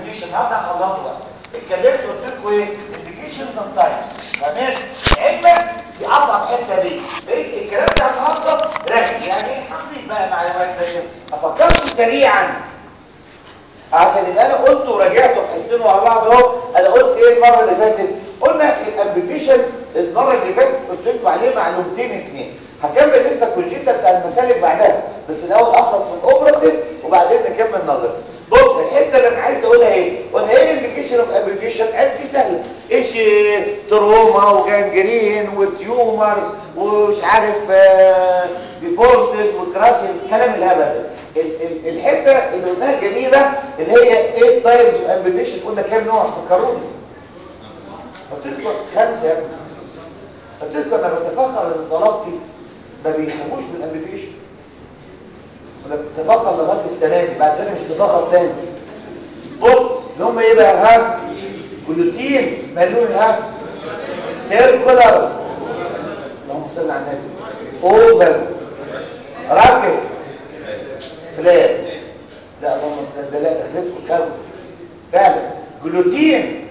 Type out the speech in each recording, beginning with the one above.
امبيديشن هبدا اخلصه بقى اتكلمت قلت لكم ايه انديكيشنز اند تايمز تمام علمك في اصعب حته دي بقيت الكلام ده النهارده راجع يعني هنضيف بقى معلومات تانيه افكركم سريعا عشان يبقى انا قلت وراجعته بحسين ورا بعض اهو انا قلت ايه المره اللي فاتت قلنا الابلكيشن المره اللي فاتت قلت لكم عليه معلومتين اثنين هكمل لسه الكونجيتا بتاع المسالك بعدها بس الاول اخلص من الاوبراتيف وبعدين نكمل نظري بص الحته اللي انا عايز اقولها ايه قلنا ايه الانديكيشن اوف ابلكيشن قال دي سهله ايش تروما وجانجرين وتيومرز ومش عارف ديفورتس وكراشن الكلام الهبل ده الحته اللي قلناها جميله اللي هي ايه تايبز اوف ابلكيشن قلنا كام نوع فكروني قلت لكم خمسه يا ابني قلت لكم انا بتفخر ان طلبتي ما بيخافوش من الابلكيشن ولا بتفخر لغايه السنه دي بعد كده مش تفخر تاني بص اللي هم ايه بقى ها جلوتين مالون ها سيركولار اللهم صل على النبي اوفر راكب فلان لا اللهم ده لا دخلتكم كون فعلا جلوتين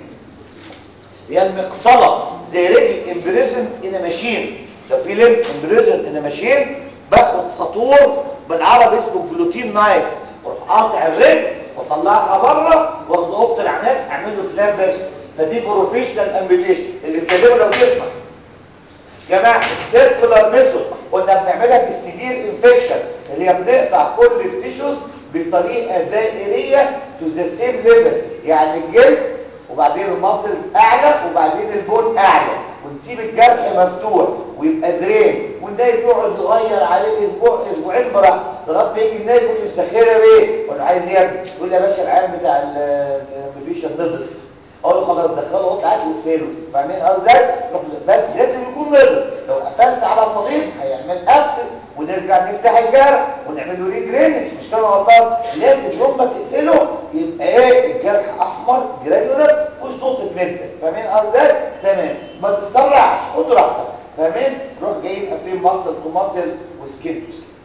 هي المقصله زي رجل امبريزن ان ماشين لو في لم امبريزن ان ماشين باخد سطور بالعربي اسمه جلوتين نايف واروح قاطع الرجل واطلعها بره واخد اوضه العمليات اعمل له فلان بس فدي بروفيشنال امبيليشن اللي بيتكلموا لو تسمع يا جماعه السيركولار ميثود قلنا بنعملها في السيفير انفكشن اللي هي بنقطع كل التيشوز بطريقه دائريه تو ذا سيم ليفل يعني الجلد وبعدين الماسلز اعلى وبعدين البون اعلى ونسيب الجرح مفتوح ويبقى درين والنايف يقعد يغير عليه اسبوع اسبوعين براحته لغايه ما يجي النايف يقول لي مسخره ليه؟ ولا عايز ايه يقول لي يا باشا العيان بتاع الامبيشن نضف اقول له خلاص دخله اوضه عادي واقفله فاهمين قصدي بس لازم يكون نضف لو قفلت على الطبيب هيعمل ابسس ونرجع نفتح الجرح ونعمل له ريدرينج مش كده غلطان لازم يوم ما تقفله يبقى ايه الجرح احمر جرانيولر ومش نقطه مده فاهمين قصدي تمام ما تتسرعش خد راحتك فاهمين نروح جايين قافلين مصل تو مصل وسكين تو سكين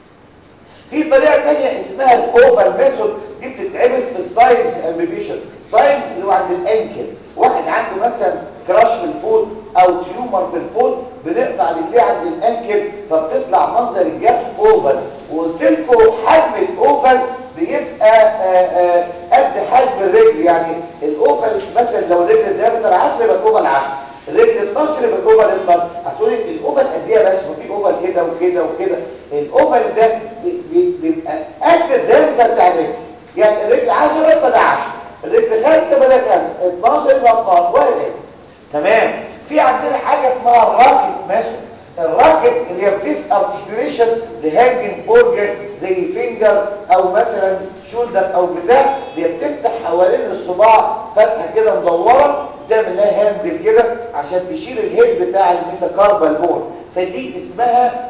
في طريقه ثانيه اسمها الاوفر ميثود دي بتتعمل في الساينس امبيشن ساينس اللي هو عند الانكل واحد عنده مثلا كراش في الفول او تيومر في الفول بنقطع رجليه عند الانكل فبتطلع منظر الجرح اوفر وقلت لكم حجم الاوفر بيبقى آآ آآ قد حجم الرجل يعني الاوفر مثلا لو الرجل الدايمتر 10 يبقى الاوفر 10 الرجل 12 يبقى الاوفر 12 هتقولي الاوفر قد ايه بس ما في اوفر كده وكده وكده الاوفر ده بيبقى قد الدايمتر بتاع الرجل يعني الرجل 10 يبقى ده 10 الرجل 5 يبقى ده 5 12 يبقى 12 وهكذا تمام في عندنا حاجه اسمها الراكت ماشي الراكت اللي هي بتس ارتكيوليشن لهانجنج اورجن زي فينجر او مثلا شولدر او بتاع هي بتفتح حوالين الصباع فتحه كده مدوره تعمل لها هاندل كده عشان تشيل الهيد بتاع الميتاكاربال بون فدي اسمها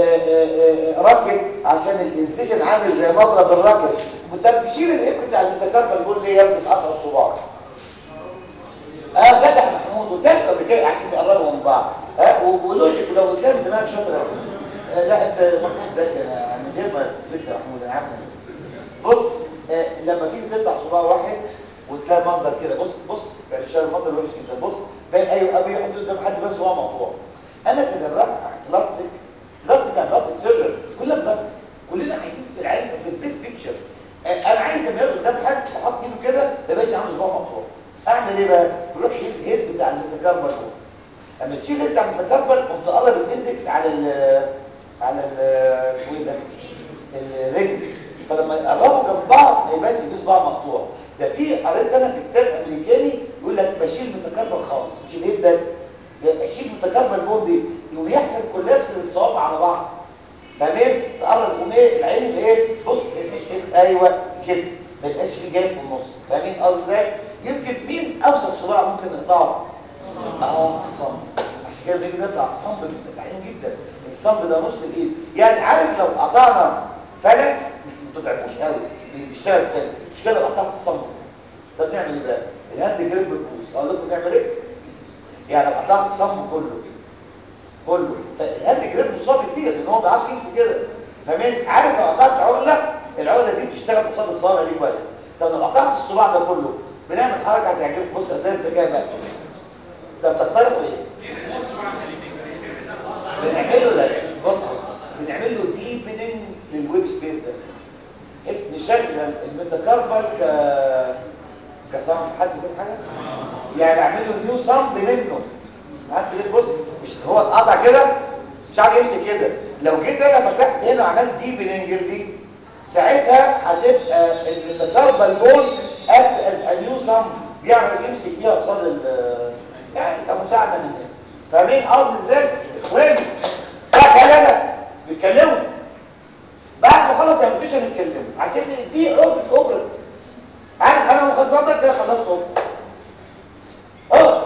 راكت عشان الانسجن عامل زي مضرب الراكت وانت بتشيل الهيد بتاع الميتاكاربال بون اللي هي بتتقطع الصباع اه جدع محمود وتاكل بكده عشان يقربوا من بعض اه ولوجيك ولو قدام دماغ شاطر آه لا انت محمود ذكي انا من غير ما تثبت يا محمود انا عارف بص آه لما تيجي تقطع صباع واحد وتلاقي منظر كده بص بص يعني شايف المنظر وحش جدا بص باين ايوه ابي يحط قدام حد بس هو مقطوع انا كجراح بلاستيك بلاستيك يعني بلاستيك سيرجن كلنا بلاستيك كلنا عايزين في العلم في البيس بيكتشر آه انا عايز لما ياخد قدام حد احط ايده كده ما يبقاش عنده صباع مقطوع اعمل ايه بقى تروح شيل الهيد بتاع المتكربل هو اما تشيل الهيد بتاع المتكربل قمت تقرب الاندكس على ال على ال اسمه ايه ده الرجل فلما يقربوا جنب بعض ما يبانش في صباع مقطوع ده في قريت انا في كتاب امريكاني يقول لك بشيل متكربل خالص مش الهيد بس اشيل متكربل بون دي يقوم يحصل كولابس للصوابع على بعض تمام تقرب يقوم ايه العين اللي ايه بص ايوه كده ما يبقاش في جانب في النص فاهمين قصدي ازاي يمكن مين اوسط صباع ممكن نقطعه اه الصمب عشان كده بنيجي نقطع صمب بنبقى سعيدين جدا الصمب ده نص الايد يعني عارف لو قطعنا فلكس مش ما تضعفوش قوي بيشتغل تاني مش كده لو قطعت الصمب ده بنعمل ايه بقى الهاند جريب بتبوظ اقول لكم نعمل ايه يعني لو قطعت الصمب كله كله فالهاند جريب مصاب كتير لان هو ما بيعرفش يمسك كده فاهمين عارف لو قطعت عقله العقله دي بتشتغل قصاد الصابع دي كويس طب لو قطعت الصباع ده كله بنعمل حركه هتعجبك بص ازاي الذكاء بقى ده بتقترحوا ايه بنعمله ده بص بص بنعمل له ديبننج للويب سبيس ده بحيث نشغل الميتاكاربال ك كصم حد فين حاجه يعني اعمل له نيو صمب منه حد فين بص مش هو اتقطع كده مش عارف يمسك كده لو جيت انا فتحت هنا وعملت ديبننج دي ساعتها هتبقى الميتاكاربال بون اكت از نيو صمب بيعمل يمسك بيها قصاد ال يعني كمساعده للناس فاهمين قصدي ازاي اخواني ده كلام بيتكلموا بعد ما خلص يا مش هنتكلم عشان دي عقده اوبرا عارف انا مخزنتك كده خلصت اوبرا اه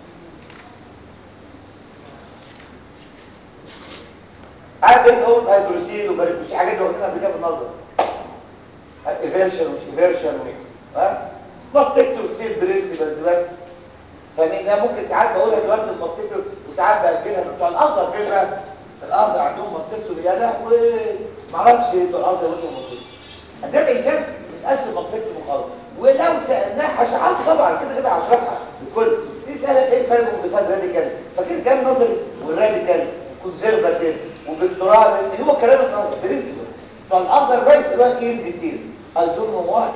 عارف ايه اقول هيدروسيل وباريكوس حاجات اللي قلنا قبل كده في النظر ايفيرشن ومش ايفيرشن ها ماستكتو تصير برنسبلز بس فاهمين ده ممكن ساعات بقولها دلوقتي الماستكتو وساعات باجلها بتوع الازهر فين بقى الازهر عندهم ماستكتو يا لهوي معرفش بتوع الازهر وانتم الماستكتو عندنا انسان ما يسالش الماستكتو خالص ولو سالناه هشرحها طبعا كده كده هشرحها بكل نسال ايه الفرق بين مضيفات راديكال فاكر كلام نظري والراديكال وكونزرفاتيف وبالتراب اللي هو كلام النظري برنسبل بتوع الازهر بس دلوقتي ان ديتيل I don't know why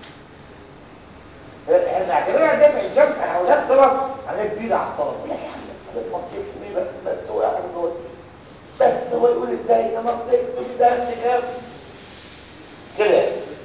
احنا اعتبرنا دافع الشمس انا هقول لك طبعا عليها كبيره على الطلب يا اخي مصيف مين بس بس هو يعمل جوه بس هو يقول ازاي ده مصيف ده كده كده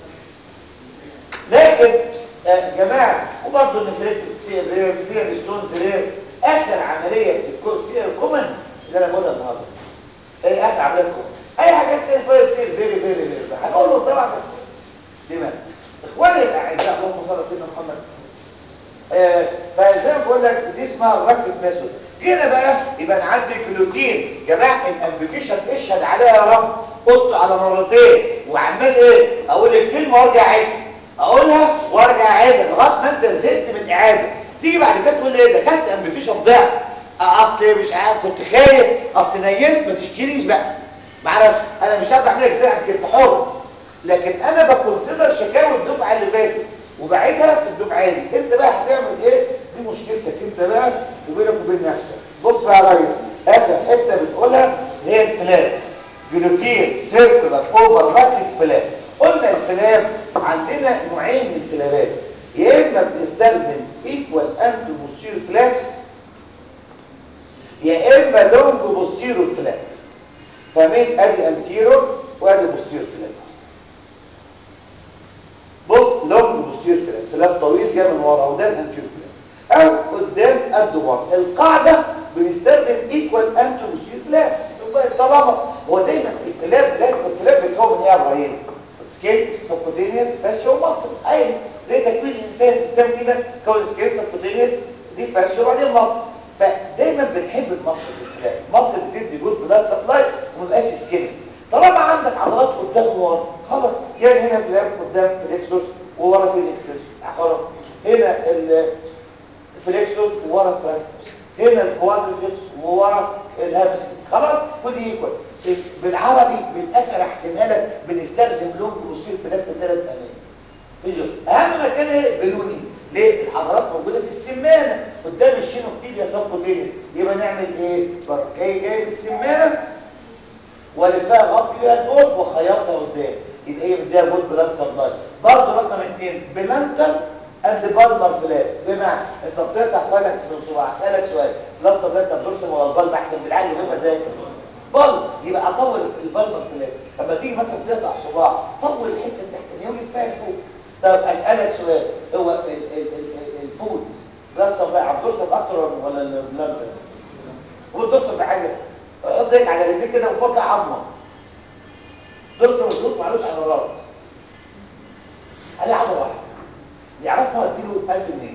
لكن يا جماعه وبرضه النفريت بتصير رير فيها ستونز رير اخر عمليه بتكون تصير كومن اللي انا بقولها النهارده ايه اخر عمليه كومن اي حاجات تانية فيها تصير فيري فيري فيري هنقول له طبعا بس لماذا اخواني الاعزاء اللهم صل على سيدنا محمد آه فزي ما بقول لك دي اسمها الركب ميثود هنا بقى يبقى انا عندي جلوتين جماعه الامبليكيشن اشهد عليها يا رب قلت على مرتين وعمال ايه اقول الكلمه وارجع اعيدها اقولها وارجع اعيدها لغايه ما انت زهقت من الاعاده تيجي بعد كده تقول لي ايه دخلت امبليكيشن ضعف اصل مش عارف كنت خايف اصل نيمت ما تشكيليش بقى معرفش انا مش هقدر اعمل لك ازاي كنت حر لكن انا بكونسيدر شكاوي الدفعه اللي فاتت وبعيدها في الدفعه دي انت بقى هتعمل ايه دي مشكلتك انت بقى وبينك وبين نفسك بص بقى يا ريس اخر حته بتقولها هي الفلاب جلوتين سيركولار اوفر راكت فلاب قلنا الفلاب عندنا نوعين من الفلابات يا اما بنستخدم ايكوال اند بوستيرو فلابس يا اما لونج بوستيرو فلاب فمين ادي انتيرو وادي بوستيرو فلاب بص لونج بوستير فلاب فلاب طويل جاي من ورا وده الانتير فلاب او قدام قد ورا القاعده بنستخدم ايكوال انتو بوستير فلاب طالما هو دايما الفلاب لازم الفلاب بيتكون من ايه يا ابراهيم سكيل سبكوتينيوس فاشيا ومصل اي زي تكوين الانسان الانسان كده كون سكيل سبكوتينيوس دي فاشيا وبعدين مصل فدايما بنحب المصل في الفلاب مصل بتدي جود بلاد سبلاي وما بقاش سكيل طالما عندك عضلات قدام وورا خلاص يعني هنا فلاب قدام فليكسوس وورا فليكسوس خلاص هنا الفليكسوس وورا الترانسفيرس هنا الكوادريسبس وورا الهابس خلاص ودي ايكوال بالعربي بالاخر احسبها لك بنستخدم لونج وصير فلاب في ثلاث اماكن اهم مكان ايه بلوني ليه العضلات موجوده في السمانه قدام الشينوفيليا سبكوتينيس يبقى نعمل ايه بروح جاي جاي السمانه والفها غطي بيها البول وخياطها قدام يبقى هي مديها بول بلاد سبلاي برضه رقم اثنين بلانتر اند بالمر فلات بمعنى انت بتقطع فلكس من صباع اسالك سؤال بلاد سبلاي تبص ولا البلب احسن بالعقل ويبقى زي بل يبقى اطول البلمر فلات لما تيجي مثلا تقطع صباع طول الحته التحتانيه ويلفها لفوق طب اسالك سؤال هو ال ال ال الفود بلاد سبلاي عم توصل اكتر ولا البلانتر هو توصل بحاجه حط ايدك على رجليك كده وفك عظمه دكتور مظبوط معلوش عضلات عليه عضله واحده يعرفها اديله 1000 جنيه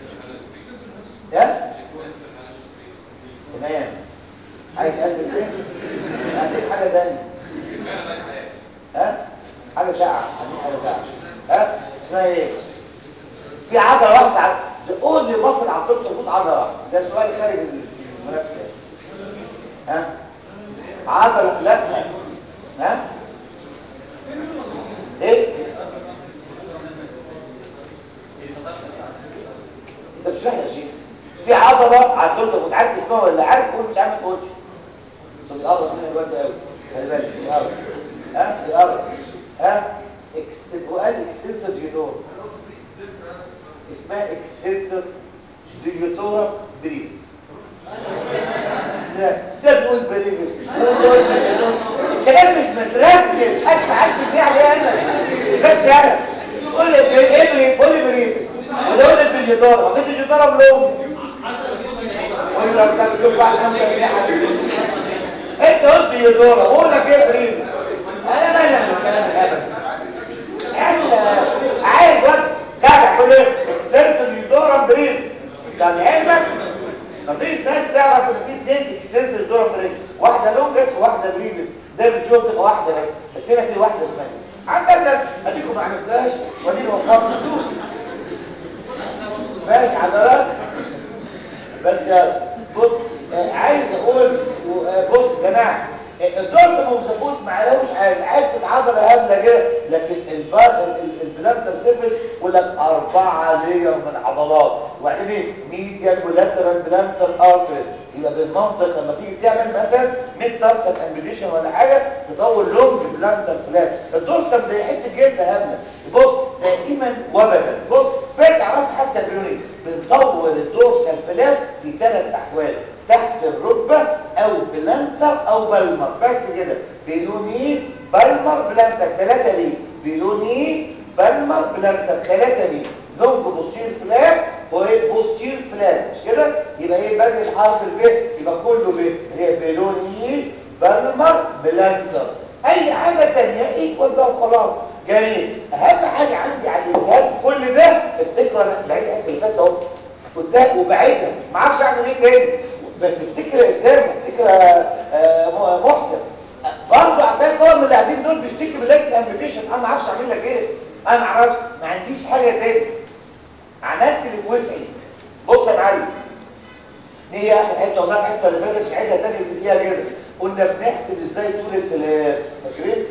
يا تمام عايز 1000 جنيه هديك حاجه ثانيه ها حاجه ساعه هديك حاجه ساعه ها اسمها ايه في عضله واحده قول لي مصر على الطب تفوت عضله واحده ده سؤال خارج المنافسه ها عضلة لا ها ايه في عضله عضله مش عارف اسمها ولا عارف تقول مش عارف تقول بس بيقرب مني الواد قوي خلي بالك بيقرب ها بيقرب ها اكس وقال اكستنسور ديوتور اسمها اكستنسور ديوتورا بريفس لا ده بيقول بريفس الكلام مش مترتب حد حد فيه عليه انا بس انا تقول لي ايه قول لي بريفس وده قول لي الديوتورا ما في ديوتورا بلوم ولا كان بيقول عشان كان انت قلت ديوتورا قول لك ايه بريفس انا مالي من الكلام الهبل انا عايز وقت تابع كل ايه اكستنسور ديوتورا بريفس يعني علمك مفيش ناس تعرف ان في اثنين اكستنسور دورا بريفس واحده لونجس وواحده بريفس ده بتشوف تبقى واحده بس بس هنا في واحده اسمها عندك اديكم ما عرفتهاش ودي وفرت فلوس ماشي عضلات بس بص آه، عايز اقول آه، بص يا جماعه الدورس موظفوت ما عليهوش حاجه حته عضله هبله كده لكن البلانتر سيرفيس يقول لك اربعه لير من عضلات وبعدين ايه ميديال ولاترال بلانتر ارتريز يبقى بالمنطق لما تيجي تعمل مثلا ميد تارسل امبليشن ولا حاجه تطول لونج بلانتر فلاب الدورسم ده حته جلد هبله بص دائما وابدا بص فين تعرف حتى البيوني بنطول الدورسال فلاب في ثلاث احوال تحت الركبة او بلانتر او بالمر بس كده بيلوني بالمر بلانتر ثلاثة ليه بيلوني بالمر بلانتر ثلاثة ليه لونج بوستير فلاب وايه بوستير فلاب مش كده يبقى ايه باقي الحرف الب يبقى كله ب هي بيلوني بالمر بلانتر اي حاجة تانية ايكوال بقى وخلاص جميل اهم حاجة عندي على الانتهاء كل ده افتكر انا بعيد الحس اللي فات اهو قدام وبعيدها ما اعرفش اعمل ايه تاني بس افتكر يا اسلام افتكر آه، محسن برضه عندنا طبعا من اللي قاعدين دول بيشتكي من لجنه امبيتيشن انا ما اعرفش اعمل لك ايه انا ما اعرفش ما عنديش حاجه تاني عملت اللي في وسعي بص يا معلم هي اخر حته قلنا الحصه اللي فاتت نعيدها تاني في دقيقه كده قلنا بنحسب ازاي طول الفلاب فاكرين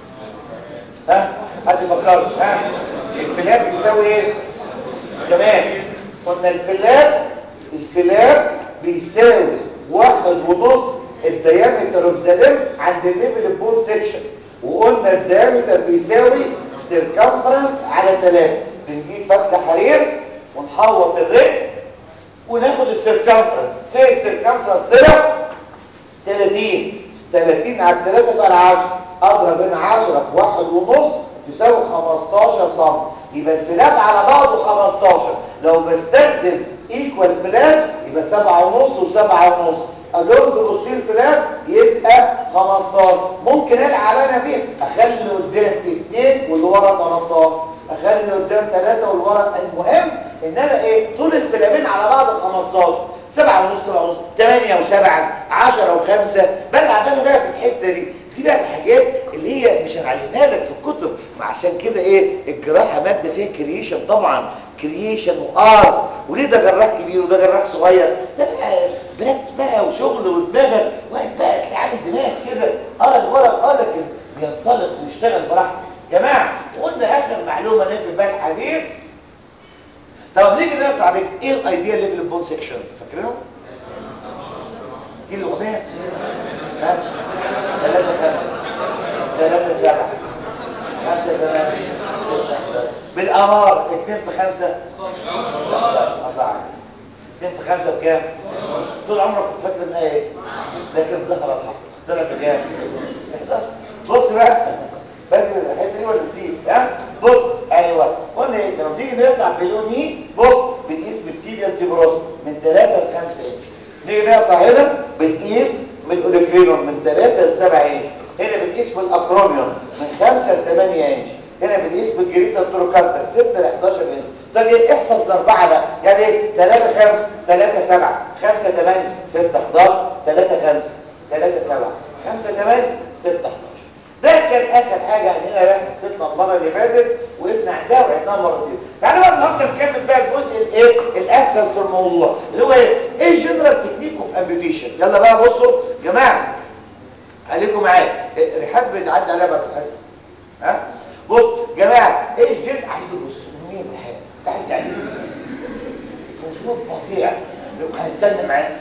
ها حد فكر ها الفلاب بيساوي ايه تمام قلنا الفلاب الفلاب بيساوي واحد ونص الديامتر اوف ذا ليم عند الليفل البون سيكشن وقلنا الديامتر بيساوي سيركمفرنس على 3 بنجيب فتله حرير ونحوط الرجل وناخد السيركمفرنس سي السيركمفرنس طلع 30 30 على 3 بقى 10 اضرب بين 10 في واحد ونص يساوي 15 سم يبقى الفلاب على بعضه 15 لو بستخدم ايكوال فلاب يبقى 7 ونص و7 ونص اللونج بوستير فلاب يبقى 15 ممكن العب انا بيه اخلي اللي قدام 2 واللي ورا 13 اخلي اللي قدام 3 واللي ورا المهم ان انا ايه طول الفلابين على بعض 15 7 ونص 7 ونص 8 و7 10 و5 بلعب انا بقى في الحته دي دي بقى الحاجات اللي هي مش هنعلمها لك في الكتب ما عشان كده ايه الجراحه ماده فيها كرييشن طبعا كرييشن وارت وليه ده جراح كبير وده جراح صغير ده بقى براكتس بقى وشغل ودماغك واحد بقى تلاقي عامل دماغ كده اه الورق اه لكن بينطلق ويشتغل براحته جماعه قلنا اخر معلومه نقفل بقى الحديث طب نيجي نقطع عليك ايه الايديا اللي في البون سيكشن فاكرينه؟ دي الاغنيه ها ثلاثة خمسة ثلاثة سبعة خمسة ثمانية ستة حداشر بالأمار اتنين في خمسة الله عليك اتنين في خمسة بكام؟ طول عمرك كنت فاكر انها ايه؟ لكن ظهر الحق طلع بكام؟ 11 بص بقى فاكر الحته دي ولا نسيب ها؟ بص ايوه قلنا ايه لما تيجي نقطع بلوني بص بنقيس بالتيبيال تيبروس من 3 ل 5 انش نيجي نقطع هنا بنقيس من الاوليكرينون من 3 ل 7 انش هنا بنقيس بالاكروميون من 5 ل 8 انش هنا بنقيس بالجريتا تروكانتر 6 ل 11 انش طب ايه احفظ الاربعه بقى يعني ايه 3 5 3 7 5 8 6 11 3 5 3 7 5 8 6 11 ده كان اخر حاجه اننا بقى حصتنا المره اللي فاتت وقفنا عندها وعدناها مرتين تعالوا بقى النهارده نكمل بقى الجزء الايه الاسهل في الموضوع اللي هو ايه ايه الجنرال تكنيك اوف امبيتيشن يلا بقى بصوا جماعه عليكم معايا إيه، رحاب بتعدي عليها بعد الحصه ها بص جماعه ايه الجن عنده بص مين رحاب تعالى تعالى فوق فظيع استنى معايا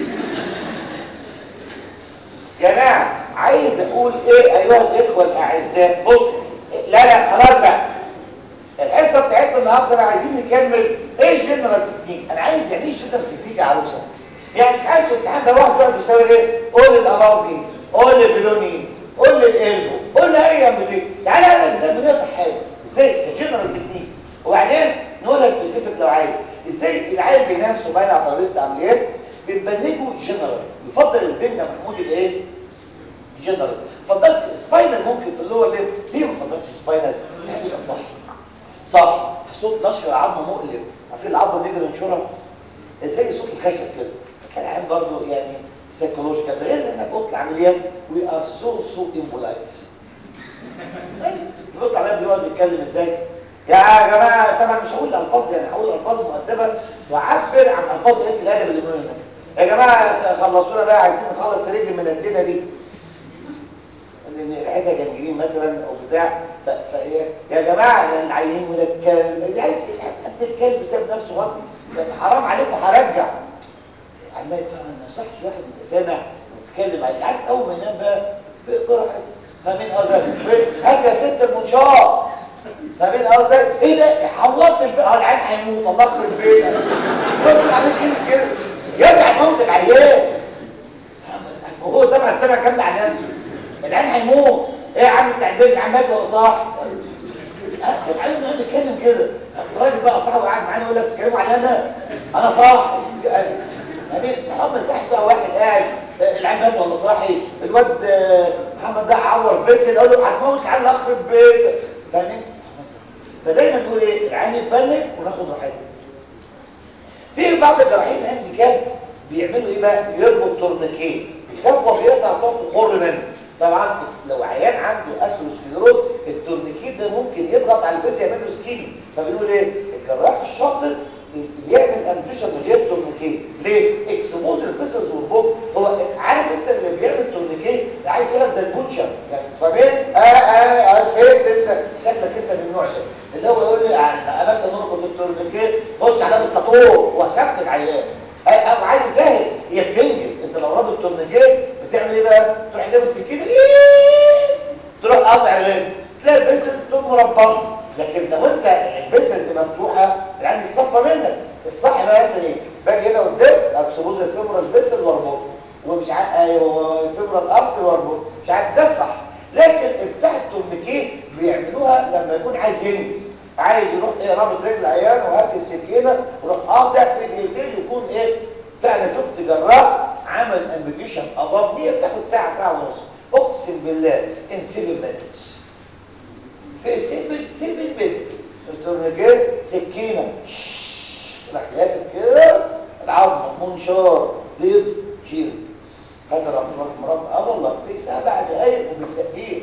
جماعه عايز اقول ايه ايها الاخوه الاعزاء بصوا لا لا خلاص بقى الحصه بتاعتنا النهارده بقى عايزين نكمل ايه الجنرال تكنيك انا عايز يعني ايه الجنرال تكنيك يا عروسه يعني مش عايز الامتحان ده واحد يقعد يساوي ايه قول الاماضي قول لي بلوني قول لي القلبو قول لي اي من دي يعني انا ازاي بنقطع حاجه ازاي كجنرال تكنيك وبعدين نقولها سبيسيفيك لو عايز ازاي العيل بينام صباعي على ترابيزه عمليات بنبنجه جنرال يفضل البنج محمود الايه جنرال فضلت سباينال ممكن في اللور ليف ليه ما فضلتش سباينال هتبقى صح صح في صوت نشر العظم مؤلم عارفين العظم اللي نيجي ننشرها زي صوت الخشب كده كان عام برضه يعني سايكولوجيكال غير انك قلت العمليات وي ار سو سو امبولايت قلت عليها بيقعد يتكلم ازاي يا جماعه طبعا مش هقول الفاظ يعني هقول الفاظ مؤدبه واعبر عن الفاظ قله الادب اللي بنقولها يا جماعه خلصونا بقى عايزين نخلص رجل من الدنيا دي لان ريحتها جنجرين مثلا او بتاع فايه يا جماعه العيانين ولا الكلب اللي عايز قد الكلب ساب نفسه غلط حرام عليكم هرجع عمال ما صحش واحد يبقى سامع ويتكلم عليه عارف اول ما ينام بقى براحته فاهمين قصدك هات يا ست المنشار فاهمين قصدك ايه ده حوطت البيت اه العيال هيموت الله يخرب بيتك قلت عليك كلمه كده يرجع موت العيال وهو طبعا سامع كام على نفسه العيال هيموت ايه يا عم بتاع البيت العيال مات ولا صح العيال ما بيتكلم كده الراجل بقى صاحبه قاعد معانا يقول لك بتتكلموا عليا انا انا صاحي يعني محمد صاحي بقى واحد قاعد العيال مات ولا صاحي الواد محمد ده عور بيسل قال له هتموت العيال اخرب بيتك فاهمين فدايما نقول ايه العيال يتبلغ وناخد راحتنا في بعض الجراحين هانديكاب بيعملوا ايه بقى بيربط تورنيكيه بيخافوا بيقطع تحت خر منه طبعا لو عيان عنده اسروسكليروز التورنيكيت ده ممكن يضغط على الفيس يعمل له سكيمي فبنقول ايه الجراح الشاطر يعمل امبليشن من غير تورنيكيت ليه اكسبوز الفيسز والبوك هو عارف انت اللي بيعمل تورنيكيت ده عايز يلعب زي البوتشر يعني فاهم اه اه اه فهمت انت شكلك انت من النوع ده اللي هو يقول لي يعني انا مثلا نربط التورنيكيت خش على بالسطور وخفت العيان او عايز يسهل هي بتنجز انت لو رابط تورنيكيت بتعمل ايه بقى تروح جايب السكينه تروح قاطع الرجل تلاقي البسل تقوم مربطه لكن لو انت البسل مفتوحه يعني الصفه منك الصح بقى مثلا ايه باجي هنا قدام اكسبوز الفيمورال البسل واربطه ومش عارف ايوه الفيمورال ارتر واربطه مش عارف ده الصح لكن بتاع التورنيكيت بيعملوها لما يكون عايز ينجز عايز يروح ايه رابط رجل عيان وهات السكينه ويروح قاطع في دقيقتين يكون ايه فعلا شفت جراح عمل امبيكيشن اباف 100 بتاخد ساعه ساعه ونص اقسم بالله ان 7 مينتس في 7 7 مينتس التورنيكيت سكينه راح لافف كده العظمه منشار ضيق شيل هات الرقم مربع اه والله في سبع دقايق وبالتاكيد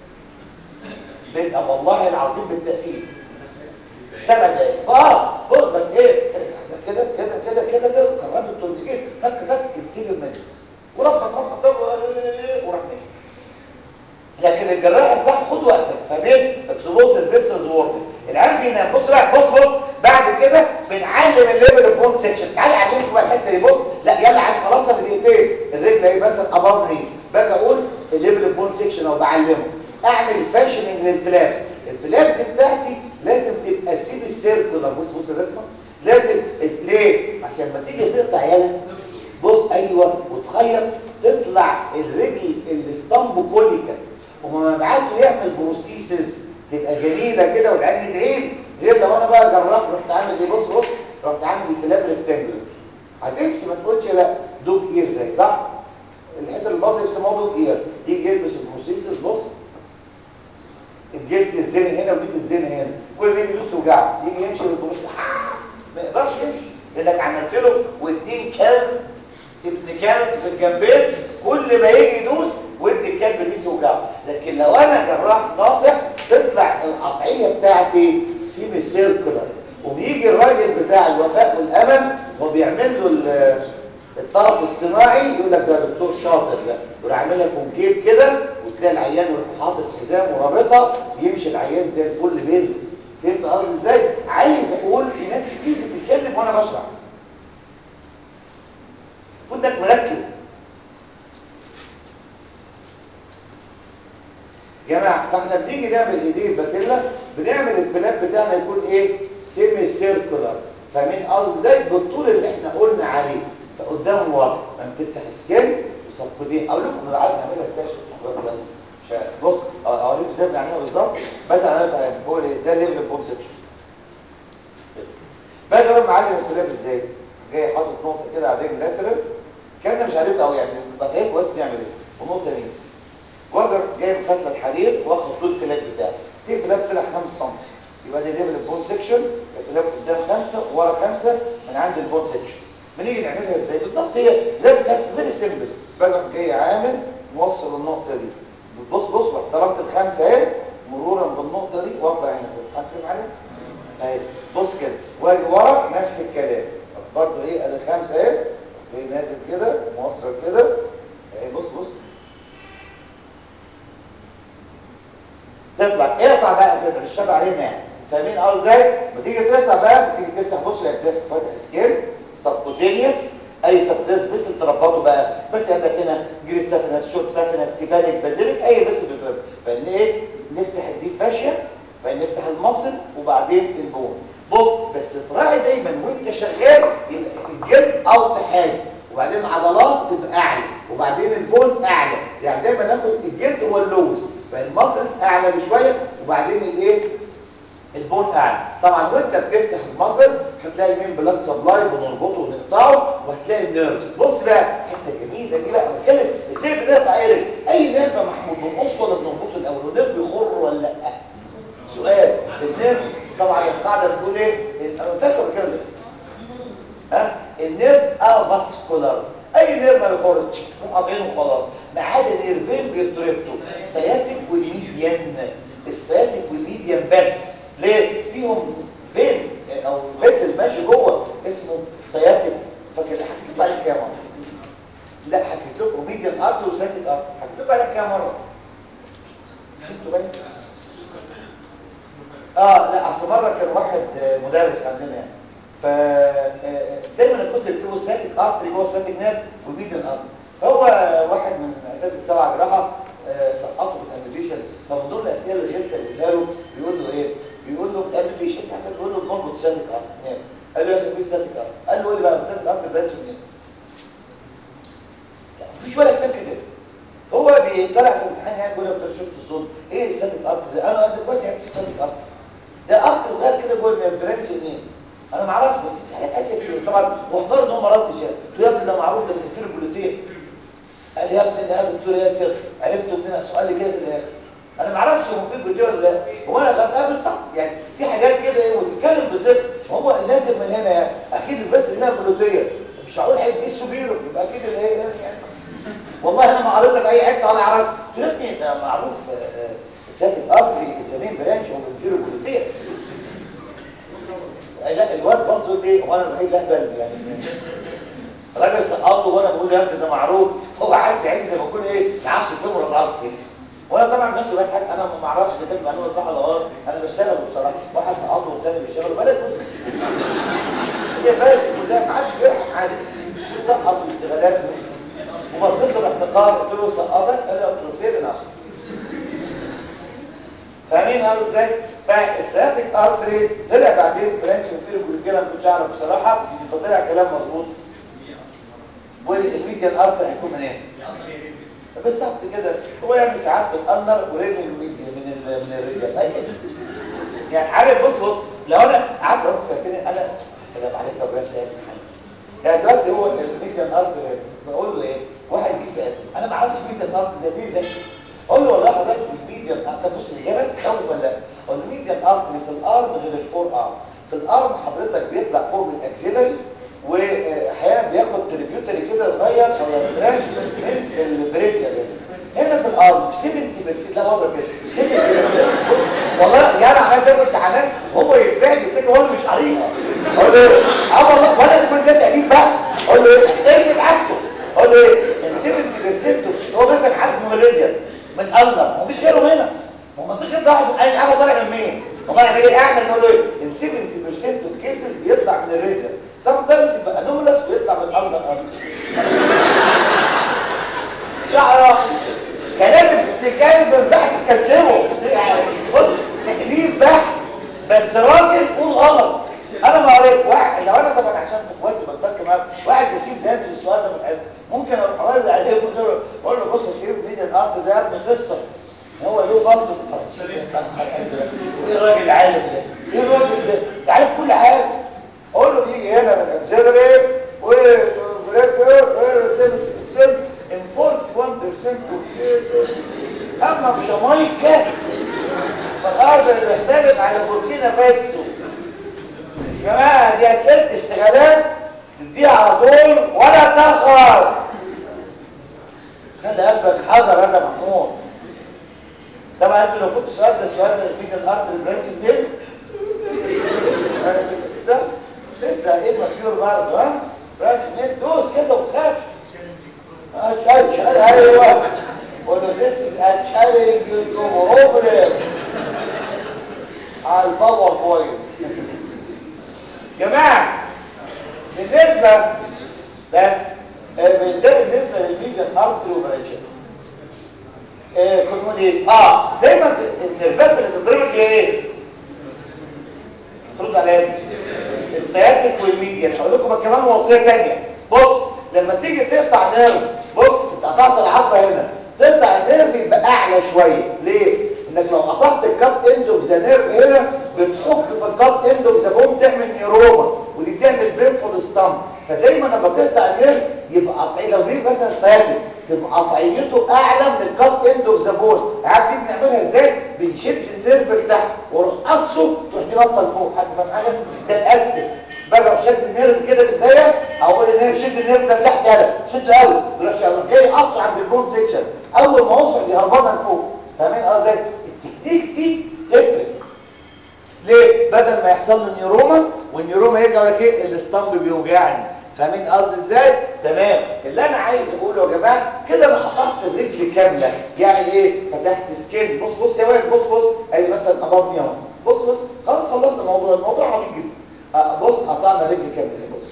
بيبقى والله العظيم بالتاكيد سبع دقايق فاه بص بس ايه كده كده كده كده كده قررت التورنيكيت تك تك تسيب المجلس وربط ربط ربط وراح نجي لكن الجراح الصح خد وقتك فاهمين اكسبوز الفيسرز وورد العيان بينام بص بقى بص بص بعد كده بنعلم الليفل اوف بون سيكشن تعالى علمك بقى الحته دي بص لا يلا عايز خلاصها بدقيقتين الرجل اهي مثلا اباف ني باجي اقول الليفل اوف بون سيكشن او بعلمه اعمل فاشننج للفلابس الفلابس بتاعتي لازم تبقى سيمي سيركولار بص بص الرسمه لازم ليه عشان ما تيجي تقطع يالا بص ايوه وتخيط تطلع الرجل الاسطمب كوليكا وما بعته يعمل بروسيسز تبقى جميله كده والعين يدعي غير لو انا بقى جراح رحت عامل ايه بص بص رحت عامل الفلاب ريكتانجلر هتمشي ما تقولش لا دوج اير زي صح الحته اللي باظت يسموها دوج اير يجي يلبس البروسيسز بص الجلد الزين هنا وجلد الزين هنا كل ما يجي يدوس توجعه يجي يمشي بالبروسيس ما يقدرش يمشي لانك عملت له والدين كلب ابن كلب في الجنبين كل ما يجي يدوس ودي الكلب دي توجعه لكن لو انا جراح ناصح تطلع القطعيه بتاعتي سيمي سيركولار وبيجي الراجل بتاع الوفاء والامل وبيعمل له الطرف الصناعي يقول لك ده دكتور شاطر ده يروح عامل لك كونكيف كده وتلاقي العيان يروح حاطط حزام ورابطه يمشي العيان زي الفل بيلبس فهمت قصدي ازاي عايز اقول في ناس كتير بتتكلم وانا بشرح نيجي نعمل ايديه باتيلا بنعمل الفلاب بتاعنا يكون ايه سيمي سيركولار فاهمين قصدي ازاي بالطول اللي احنا قلنا عليه فقدام ورا لما تفتح سكين وسبكوتين اقول لكم انا عارف نعملها ازاي شفتوا مش بص اوريك ازاي بنعملها بالظبط بس انا فاهم هو ده ليفل البوم سكشن باجي اقول معلم الفلاب ازاي جاي حاطط نقطه كده على الرجل لاترال كان مش عارف قوي يعني بقى فاهم كويس بيعمل ايه ونقطه يمين واجر جايب فتله الحرير واخد طول الفلاب بتاعه سي الفلاب طلع 5 سم يبقى ده ليفل البون سكشن الفلاب قدام 5 ورا 5 من عند البون سكشن بنيجي نعملها ازاي بالظبط هي زي ما فيري سيمبل باجي جاي عامل موصل النقطه دي بص بص احترمت الخمسه اهي مرورا بالنقطه دي واطلع هنا كده هتفهم معايا اهي بص كده واجي ورا نفس الكلام برضه ايه ادي خمسه اهي جاي نازل كده موصل كده اهي بص بص تطلع اقطع بقى كده مش شبه علينا يعني فاهمين قصدي ازاي ما تيجي تقطع بقى بتيجي تفتح بص يا بتفتح فاتح سكيل سبكوتينيوس اي سبكوتينيوس بس تربطه بقى بس عندك هنا جريد سافينس شورت سافينس كيفاليك بازيليك اي بس بتضرب فان ايه نفتح الديب فاشيا بعدين نفتح المصل وبعدين البون بص بس تراعي دايما وانت شغال يبقى الجلد اوطى حاجه وبعدين العضلات تبقى اعلى وبعدين البون اعلى يعني دايما ناخد الجلد هو اللوز فالمصل اعلى بشويه وبعدين الايه البون اعلى طبعا وانت بتفتح المصل هتلاقي المين بلاد سبلاي بنربطه ونقطعه وهتلاقي النيرفز بص بقى حته جميله دي بقى بتكلم ازاي بنقطع ايه رجل اي نيرف يا محمود بنقص ولا بنربطه الاول والنيرف بيخر ولا لا سؤال النيرف طبعا القاعده بتقول ايه انا قلت لكم كده ها النيرف افاسكولار اي نيرف ما بيخرجش مقاطعينه وخلاص ما عدا نيرفين بيتربطوا سياتيك والميديان السياتيك والميديان بس ليه فيهم فين او بس ماشي جوه اسمه سياتيك فاكر حكيت عليه كام مره لا حكيت لكم ميديان ارت وسياتيك ارت حكيت لكم عليه كام مره شفتوا بالك اه لا اصل مره كان واحد مدرس عندنا يعني ف دايما كنت بكتبه ساتيك ارتري جوه ساتيك نيرف والميديان ارت فهو واحد من اساتذه السبعه جراحه سقطه في الامبيشن فمن ضمن الاسئله اللي غلسه اللي له بيقول له ايه بيقول له الامبيشن يعني بيقول له نربط ساتيك ارت نيرف قال له يا شيخ ساتيك ارت قال له قول لي بقى ساتيك ارت برانش منين مفيش ولا كتاب كده هو بيطلع في الامتحان يعني بيقول له شفت الصوت ايه الساتيك ارت ده انا قد كويس يعني في ساتيك ارت ده ارت صغير كده جوه البرانش منين انا ما اعرفش بس في حاجات اساسيه كتير طبعا واحضر ان هو ما ردش يعني قلت له يا ابني ده معروف ده من الفيلم البوليتيه قال لي يا ابني ده دكتور ياسر عرفته منين سؤال كده في الاخر انا ما اعرفش هو في البوليتيه ولا لا هو انا غلطان بالظبط يعني في حاجات كده ايه وتتكلم بصدق هو نازل من هنا يعني اكيد بس انها بوليتيه مش هقول حاجه دي سوبيرو يبقى اكيد اللي هي يعني والله انا ما قريتها في اي حته ولا عرفت قلت له يا ابني ده معروف ساكن افري زمين برانش هو من فيلم البوليتيه لا الواد بص ايه هو انا الوحيد اهبل يعني راجل سقطه وانا بقول له يا ابني ده معروف هو عايز يعني زي ما يكون ايه ما عارفش الفيلم الارض كده وانا طبعا نفسي بضحك انا ما اعرفش اذا كانت معلومه صح ولا غلط انا بشتغل بصراحه واحد سقطه والثاني بيشتغل بلد بص هي بلد كلها ما حدش بيرحم حد سقط واشتغالات وبصيت له باحتقار قلت له سقطك قال لي قلت له فين اصلا فاهمين هذا ازاي فالسياتيك ارتري طلع بعدين برانش وفيرو جلوكيلا ما كنتش اعرف بصراحه فطلع كلام مظبوط والميديان ارتري هيكون منين بالظبط كده هو يعني ساعات بتقنر ورجل الميديا من ال من الرجل يعني عارف بص بص لو انا قعدت قلت سالتني انا السلام عليكم يا ابو سيد يعني دلوقتي هو الميديان ارتري بقول له ايه واحد يجي يسالني انا ما اعرفش ميديان ارتري ده مين ده اقول له والله حضرتك الميديان ارتري بص الاجابه تخوف ولا لا اقول له الميديان ارتري في الارم غير الفور ارم في الارم حضرتك بيطلع فوق من الاكسيلري واحيانا بياخد تريبيوتري كده صغير او يعني برانش من البريكيا هنا في الارض في 70% لا بره كده 70% والله يعني عمال ده امتحانات وهو يتبعد كده وانا مش قاريها اقول له ايه اه والله وانا كل ده تقريب بقى اقول له ايه ايه عكسه اقول له ايه ال 70% هو مثلا عارف موليديا من الله ما فيش غيره هنا ما فيش غير واحد اي حاجه طالع من مين هو انا ايه اعمل اقول له ايه ال 70% اوف كيسز بيطلع من الريديا سام تايمز يبقى انومالس بيطلع من الاندر ارض شعره كلام بتتكلم ما ينفعش تكلمه راجل قول غلط انا ما قريت واحد لو انا طبعا عشان اخواتي بتفكر معاهم واحد يسيب زيادة السؤال ده من الحزب ممكن اروح رد عليه وأقول- اقول له بص يا شريف مين الارض ده يا ابني قصه هو له برضه ايه الراجل العالم ده ايه الراجل ده انت عارف كل حاجه اقول له بيجي هنا من الكونسيدري وسيلف ان 41% اما في جامايكا فالارض اللي بيختلف على بوركينا فاسو يا جماعه دي اسئله اشتغالات تديها على طول ولا تاخر خلي قلبك حذر هذا محمود طبعا انت لو كنت سؤال ده السؤال ده مين الارض البرانش دي لسه لسه ايه مكيور برضه ها برانش مين دوس كده وخاف اشهد ايوه ولا this is a challenge to problem على الباور بوينت جماعه بالنسبه بس آه، ده بالنسبه للميديان ارتري وبرانشات آه، كنا بنقول ايه اه دايما النرفات اللي تتضرب هي ايه ترد على ايه السياتيك والميديان هقول لكم كمان وصيه ثانيه بص لما تيجي تقطع نيرف بص انت قطعت العظمه هنا تقطع النيرف يبقى اعلى شويه ليه انك لو قطعت الكاب اند اوف ذا نيرف هنا بتحك في الكاب اند اوف ذا بوم تعمل نيروما ودي تعمل بينفول ستامب فدايما لما تقطع النيرف يبقى قطعي لو دي مثلا سياتيك تبقى قطعيته اعلى من الكات اند اوف ذا بون عارف دي بنعملها ازاي بنشد النيرف لتحت واروح قصه تروح تنطط لفوق حد فاهم حاجه ده الاستك بقى شد النيرف كده بالدايه اقول النيرف شد النيرف ده لتحت يلا شد قوي يروح شغال جاي قصه عند البون سيكشن اول ما اوصل يهربانها لفوق فاهمين قصدي التكنيكس دي تفرق ليه بدل ما يحصل له نيوروما والنيوروما يرجع يقول لك ايه الاستامب بيوجعني فاهمين قصدي ازاي تمام اللي انا عايز اقوله يا جماعه كده انا قطعت الرجل كامله يعني ايه فتحت سكين بص بص يا ولد بص بص ادي مثلا قبضني اهو بص بص خلاص خلصنا الموضوع الموضوع عميق جدا آه، بص قطعنا رجل كامله اهي بص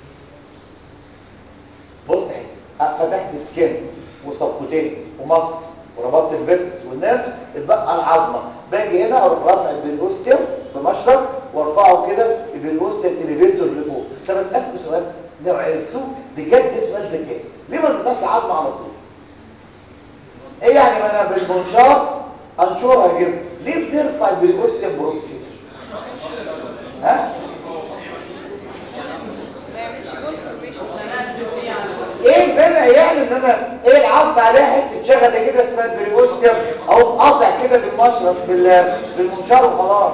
بص اهي آه، فتحت سكين وصفقتين ومصر وربطت الفيسكس والنفس اتبقى العظمه باجي هنا اروح رافع البلوستيوم بمشرط وارفعه كده البلوستيوم اليفيتور لفوق طب اسالكم سؤال لو عرفتوه بجد سؤال ذكاء ليه ما نقطعش العظمه على طول ايه يعني ما انا بالمنشار انشرها كده ليه بنرفع البلوستيوم بروكسي ها ما يعملش جول فورميشن ايه البنع يعني ان انا ايه العظم عليها حته شغله كده اسمها البريوستيوم او قاطع كده بالمشرط بال- بالمنشار وخلاص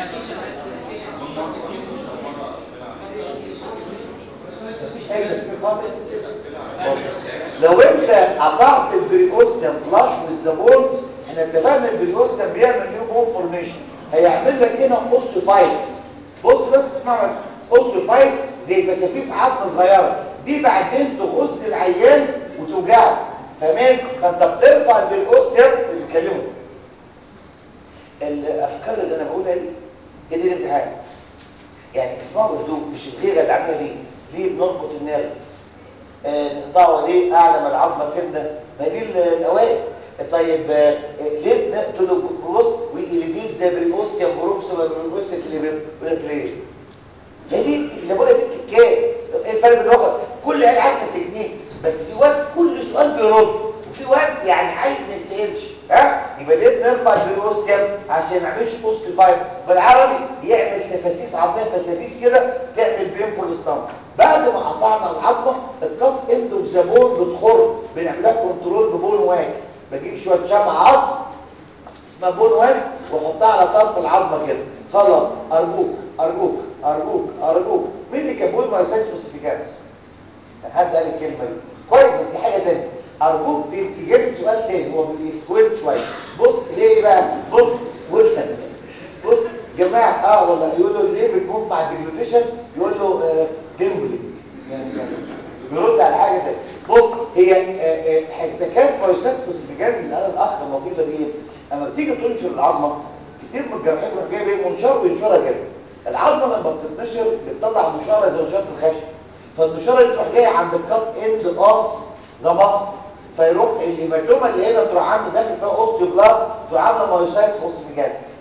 مفيش اي تفكير خالص لو انت قطعت البريوستيوم فلاش والزبون احنا اتفقنا البريوستيوم بيعمل نيو بون فورميشن هيعمل لك هنا اوستوفايتس بص بس اسمع بس اوستوفايتس زي فسافيس عظم صغيره دي بعدين تغز العيان وتوجعه تمام فانت بترفع البريوستيوم اللي بيتكلموا الافكار اللي انا بقولها دي هي دي الامتحان يعني اسمعوا بهدوء مش الغيره اللي عامله ليه ليه بنربط النيرف آه، نقطعه ليه اعلى من العظمه سنه ما دي ال- الاوائل طيب آه، ليه بنقتله بروس وإليفيت زي بريوستيوم بروكس ولا بريوستيوم إليفيت يقول لك ليه هي دي اللي بقولها دي الكيكات ايه الفرق بين الوقت كل عيل عارف التكنيك بس في وقت كل سؤال بيرد وفي وقت يعني عايز ما يسالش ها يبقى ليه بنرفع البريوستيوم عشان ما يعملش بوست فايت بالعربي يعمل تفاسيس عظميه فسافيس كده تعمل بينفول ستامب بعد ما قطعنا العظمه الكات اند اوف ذا بون بتخر بنعملها كنترول ببون واكس بجيب شويه شمع عظم اسمها بون واكس واحطها على طرف العظمه كده خلاص ارجوك ارجوك ارجوك ارجوك مين اللي كان بيقول ما يسالش فوسفيكانس حد قال الكلمه دي كويس بس دي حاجه ثانيه ارجوك دي تجيب لي سؤال تاني هو بيسكويت شويه بص ليه بقى بص وافهم بص جماعه اه والله يقول له ليه بتموت مع الديجلوتيشن يقول له آه ديمبلي يعني يعني بيرد على حاجه تانية بص هي آه، آه، احتكاك فيروسات فوسفيجاز اللي قال الاخ اللطيفه دي ايه اما بتيجي تنشر العظمه كتير من الجراحين يروح جايب ايه منشار وينشرها كده العظمه لما بتتنشر بتطلع نشاره زي نشاره الخشب فالنشاره دي تروح جايه عند الكات اند اوف ذا مصل فيروح الهيماتوما اللي هنا تروح عامله داخل فيها اوستيوبلاست تروح عامله مايوسايتس فوسفيجاز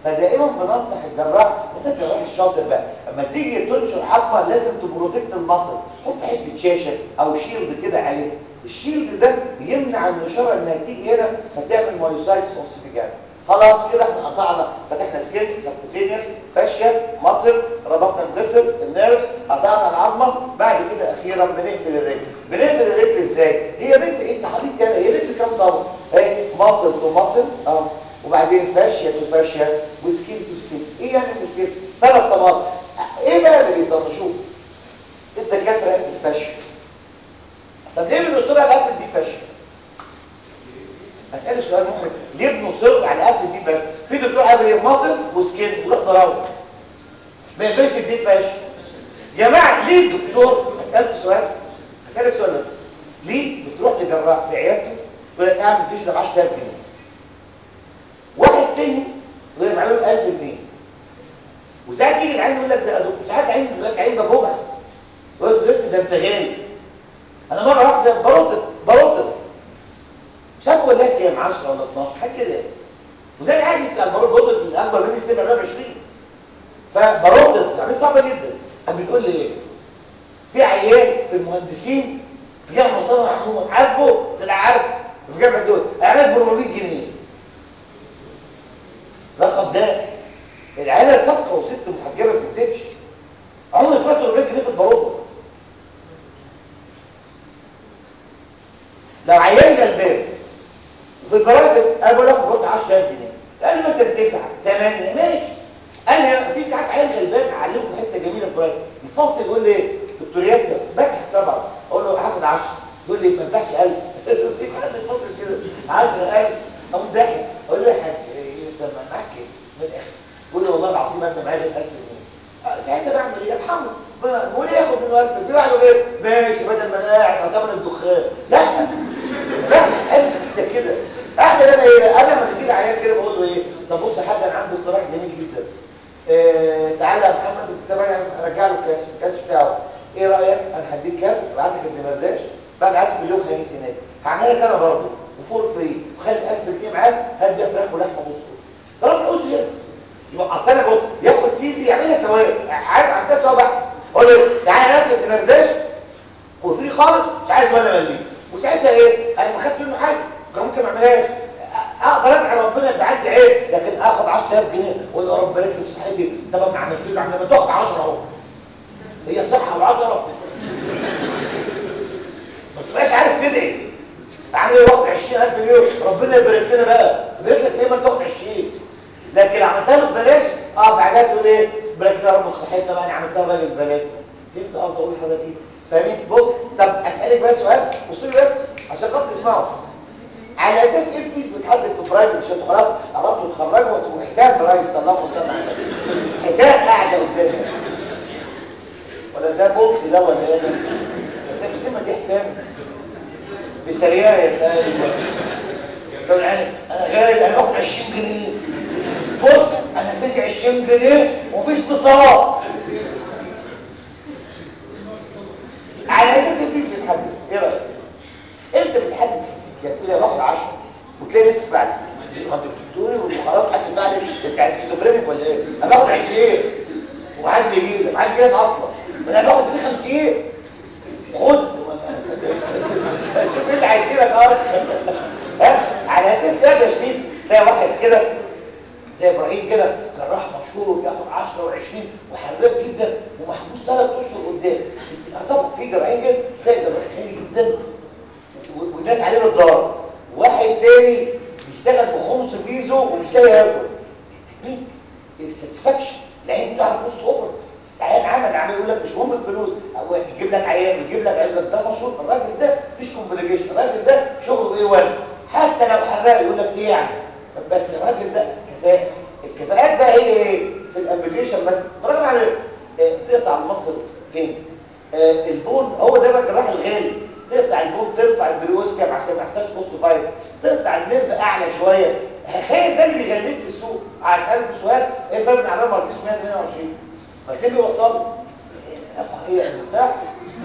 فدائما بننصح الجراح وانت الجراح الشاطر بقى اما تيجي تنشر حقبه لازم تبروتكت المصل حط حته شاشه او شيلد كده عليه الشيلد ده بيمنع النشاره انها تيجي هنا فتعمل مايوسايتس اوسيفيجاز خلاص كده احنا قطعنا فتحنا سكين سبكوتينيوس فاشيا مصل ربطنا الفيسلز النيرفز قطعنا العظمه بعد كده اخيرا بنقفل الرجل بنقفل الرجل ازاي هي رجل انت حبيبي يلا هي رجل كام طبقه اهي مصل تو مصل اه وبعدين فاشيا تو فاشيا وسكين تو سكين ايه يعني المشكله ثلاث طبقات ايه بقى اللي بيطنشوه الدكاتره قد الفاشيا طب ليه بنصر على قفل دي فاشيا اسال سؤال محرج ليه بنصر على قفل دي بس في دكتور عامل ايه مصل وسكين وروح ضربه ما يقبلش الدي فاشيا يا جماعه ليه الدكتور اسالك سؤال اسالك سؤال بس ليه بتروح لجراح في عيادته يقول لك اعمل فيش ده ب 10000 جنيه واحد تاني يقول لك معلوم 1000 جنيه وساعات يجي العين يقول لك ده يا دكتور ساعات عين يقول لك عين بجوجها يقول لك بس ده انت غالي انا مره واحده برطت برطت شافوا ولا كام 10 ولا 12 حاجه كده وده العادي بتاع البرطت الاكبر مني سن 24 فبرطت يعني صعبه جدا قام بتقول لي ايه في عيان في المهندسين في جامعه مصطفى محمود عارفه طلع عارف في جامعه دول اعلان ب 400 جنيه رقم ده العيله صفقه وست محجبه ما بتكتبش عمري سمعت 400 جنيه في البروضه لو عيان غلبان وفي البراءه انا بقول لك خد 10000 جنيه قال لي مثلا 9 8 ماشي انا في ساعات عيان غلبان اعلمكم حته جميله في البراءه الفاصل يقول لي دكتور ياسر بكح طبعا اقول له هاخد 10 يقول لي ما ينفعش 1000 مفيش حد يفضل كده عارف 1000 اقوم ضاحك اقول له يا حاج انت معاك ايه من الاخر يقول لي والله العظيم انا معايا 1000 جنيه ساعتها بعمل ايه ارحمه بقول ايه ياخد منه 1000 في واحد يقول ايه ماشي بدل ما انا قاعد ثمن الدخان لا بس قلب كده اعمل انا ايه انا لما بيجي لي عيان كده بقول له ايه طب بص يا حاج انا عندي اقتراح جميل جدا إيه تعالى يا محمد انت بقى ارجع له الكاش الكاش بتاعه ايه رايك انا هديك كارت ابعت لك الدمرداش بعد قعدت في اليوم خميس هناك هعملها لك انا برضه وفور فري وخلي 1000 جنيه معاك هات بيها فراخ ولحمه بص طالما عاوز كده يبقى اصل انا بص ياخد فيزي يعملها سواد عارف عندها سوا بحث اقول له تعالى نفس الدمرداش وفري خالص مش عايز ولا مليم وساعتها ايه انا ما خدتش منه حاجه كان ممكن ما اعملهاش اقدر ادعي ربنا يبقى عندي عيب لكن اخد 10000 جنيه واقول يا رب بارك لي في صحتي طب ما عملت له عملت تاخد 10 اهو هي صحه و10 ما تبقاش عارف تدعي عامل ايه واخد 20000 جنيه ربنا يبارك لنا بقى يبارك لك فين ما تاخد 20 لكن عملتها له ببلاش اه بعدها تقول ايه بارك لنا رب في صحتنا بقى انا عملتها بقى ببلاش فهمت اه تقول لحضرتك ايه فاهمين بص طب اسالك بقى سؤال بصوا لي بس عشان خاطر تسمعوا على اساس ايه الفيس بتحدد في برايفت عشان خلاص قربتوا تخرجوا وتبقوا حكايه برايفت اللهم صل على النبي حكايه قاعده قدامي ولا ده بوكس ده ولا ايه ده انت بتسمى دي حكايه بسريايه ايوه طب يعني انا غالي انا باخد 20 جنيه بص انا فيزي 20 جنيه ومفيش اتصالات على اساس الفيس بتحدد ايه رايك امتى بتحدد الفيس يعني تقول لي باخد 10 وتلاقي ناس بعدك ما انت بتقولي والمخارات حد بعدك انت عايز سكيزوفرينيك ولا ايه انا باخد 20 وعايز بيجيب لك عايز كده اصلا انا باخد فيه 50 خد مين عايز كده اه ها على اساس ده يا شريف تلاقي واحد كده زي ابراهيم كده جراح مشهور وبياخد 10 و20 وحراق جدا ومحبوس ثلاث اشهر قدام طبعا في جراحين كده تلاقي جراح غالي جدا والناس عليه بالدار واحد تاني بيشتغل بخمس فيزو ومش لاقي ياكل التكنيك الساتسفاكشن العين بتاع البوست اوبرت العيان عمل عمل يقول لك مش مهم الفلوس او يجيب لك عيان ويجيب لك عيان ده مشهور الراجل ده مفيش كومبليكيشن الراجل ده شغله ايه ولا حتى لو حراق يقول لك ايه يعني بس الراجل ده كفاءه الكفاءات بقى هي ايه في الابليكيشن بس برغم على إيه؟ تقطع المصل فين آه البون هو ده بقى الجراح الغالي تقطع البون تقطع البريوسكا عشان ما يحصلش بوست فايروس تقطع النيرف اعلى شويه تخيل ده اللي بيغلبك في السوق عشان السؤال ايه الفرق بين عربيه مرسيدس 128 ما كده بيوصل رفاهيه المفتاح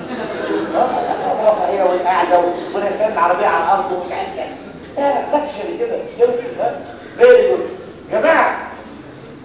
رفاهيه والقعده ونسان العربيه على الارض ومش عارف يعني لا لا فكشري كده مش كده فيري جود جماعه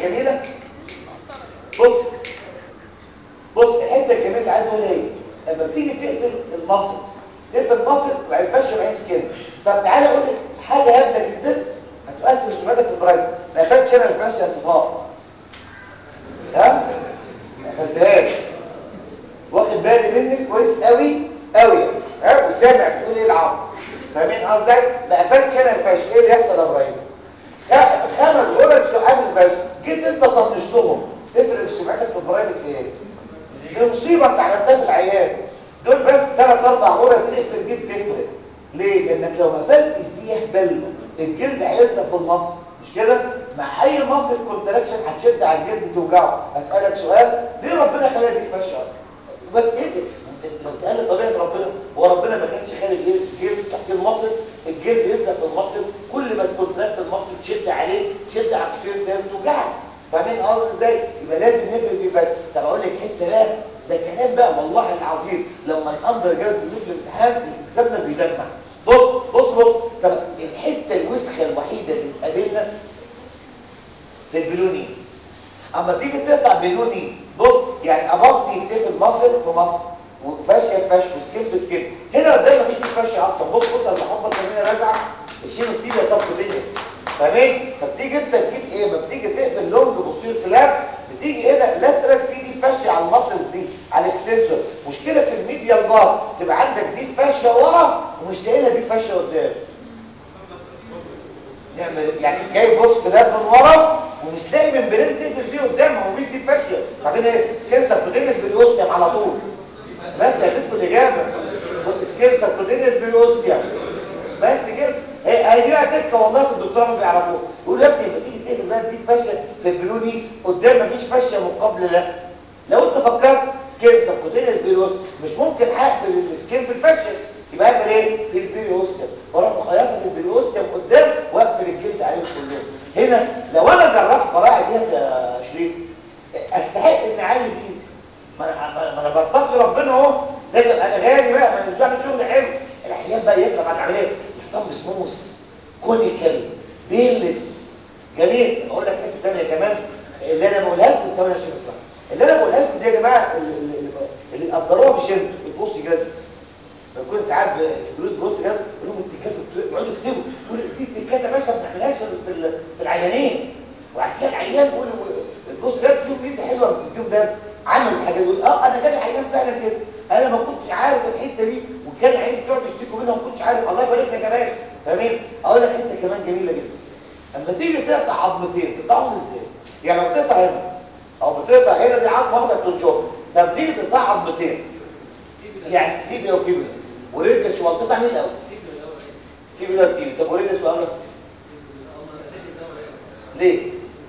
الجميله بص بص الحته الجميله اللي عايز اقولها ايه لما بتيجي تقفل المصل تقفل المصل ما ينفعش معين سكين طب تعالى اقول لك حاجه هبله جدا هتؤثر اجتماعاتك في البرايفت ما قفلتش انا ما ينفعش يا صفاء ها ما قفلتهاش واخد بالي منك كويس قوي قوي ها وسامع بتقول ايه العظم فاهمين قصدي ما قفلتش انا ما ينفعش ايه اللي يحصل يا ابراهيم خ- خمس غرز بتوع قبل البشر جيت انت طنشتهم تفرق في سمعتك في البرايفت في ايه دي مصيبه انت عملتها في العيان دول بس ثلاث اربع غرز تقفل دي بتفرق ليه لانك لو ما قفلتش دي يهبل الجلد هيلزق في المصل مش كده مع اي مصل كونتراكشن هتشد على الجلد توجعه اسالك سؤال ليه ربنا خلى دي فشه اصلا بس كده انت لو تقلل طبيعه ربنا هو ربنا ما كانش خالق ايه الجلد تحت المصل الجلد يلزق في المصل كل ما تكونتراكت المصل تشد عليه تشد على الكتير ده توجعك فاهمين قصدي ازاي يبقى لازم نفرد دي بس طب اقول لك حته بقى ده كلام بقى والله العظيم لما الاندر جاد بيقول في الامتحان الاكزامنر بيدمع بص بص بص طب الحته الوسخه الوحيده اللي تقابلنا في البلوني اما تيجي تقطع بلوني بص يعني ابطني تقفل مصر في مصر وفاشيه في فاشيه وسكين في سكين هنا قدام مفيش فيه فاشيه اصلا بص بص انا بحط كمان رازعه الشيل فيه يا صف الدنيا فاهمين فبتيجي انت تجيب ايه ما بتيجي تقفل لونج بصير فلاب بتيجي هنا لاترال في دي فاشيه على المصلز دي على الاكستنسور مشكله في الميديال بار تبقى عندك دي فاشيه ورا ومش لاقي لها دي فاشيه قدام نعمل يعني جاي بص فلاب من ورا ومش لاقي من برين تقفل فيه قدام هو مش دي فاشيه بعدين ايه سكنسر بتنزل بالاوستيوم على طول بس هتدخل الاجابه سكنسر بتنزل بالاوستيوم بس كده هي هي دي بقى تكه والله في الدكتوره ما بيعرفوها يقول يا ابني لما تيجي تقفل بقى دي فاشيه في البلوني قدام مفيش فاشيه مقابل لا لو انت فكرت سكين سبكوتينيس بيروس مش ممكن هقفل السكين في الفاشيه يبقى اقفل ايه في البيروستيوم واروح مخيطه في البيروستيوم قدام واقفل الجلد عليهم كلهم هنا لو انا جربت براعي ديت يا شريف استحق ان اعلي بايزي ما انا ما انا بتقي ربنا اهو لكن انا غالي بقى ما انا مش بعمل شغل حلو الاحيان بقى يطلع بعد العمليه اسطمب سموث كونيكال بيلس جميل اقول لك حته ثانيه كمان اللي انا بقولها لكم ثواني يا شيخ اسلام اللي انا بقولها لكم دي يا جماعه اللي- اللي اللي قدروها مش انتوا البوست جراديوس بكون ساعات دروس بوست جراديوس يقول لهم التكات يقعدوا يكتبوا يقول دي التكات يا باشا ما بنعملهاش في ال- في العيانين وعشان كده العيان يقول البوست جراديوس فيهم ميزه حلوه في اليوم ده عمل الحاجه دي يقول اه انا جالي عيان فعلا كده انا ما كنتش عارف الحته دي وكان العيان بتوع يشتكوا منها وما كنتش عارف الله يبارك لك كمان فاهمين اقول لك حته كمان جميله جدا اما تيجي تقطع عظمتين تقطعهم ازاي يعني لو بتقطع هنا او بتقطع هنا دي عظمه واحده تنشر طب تيجي تقطع عظمتين يعني فيبيا وفيبيا ورجل شوال تقطع مين الاول فيبيا وفيبيا طب ورجل شوال ليه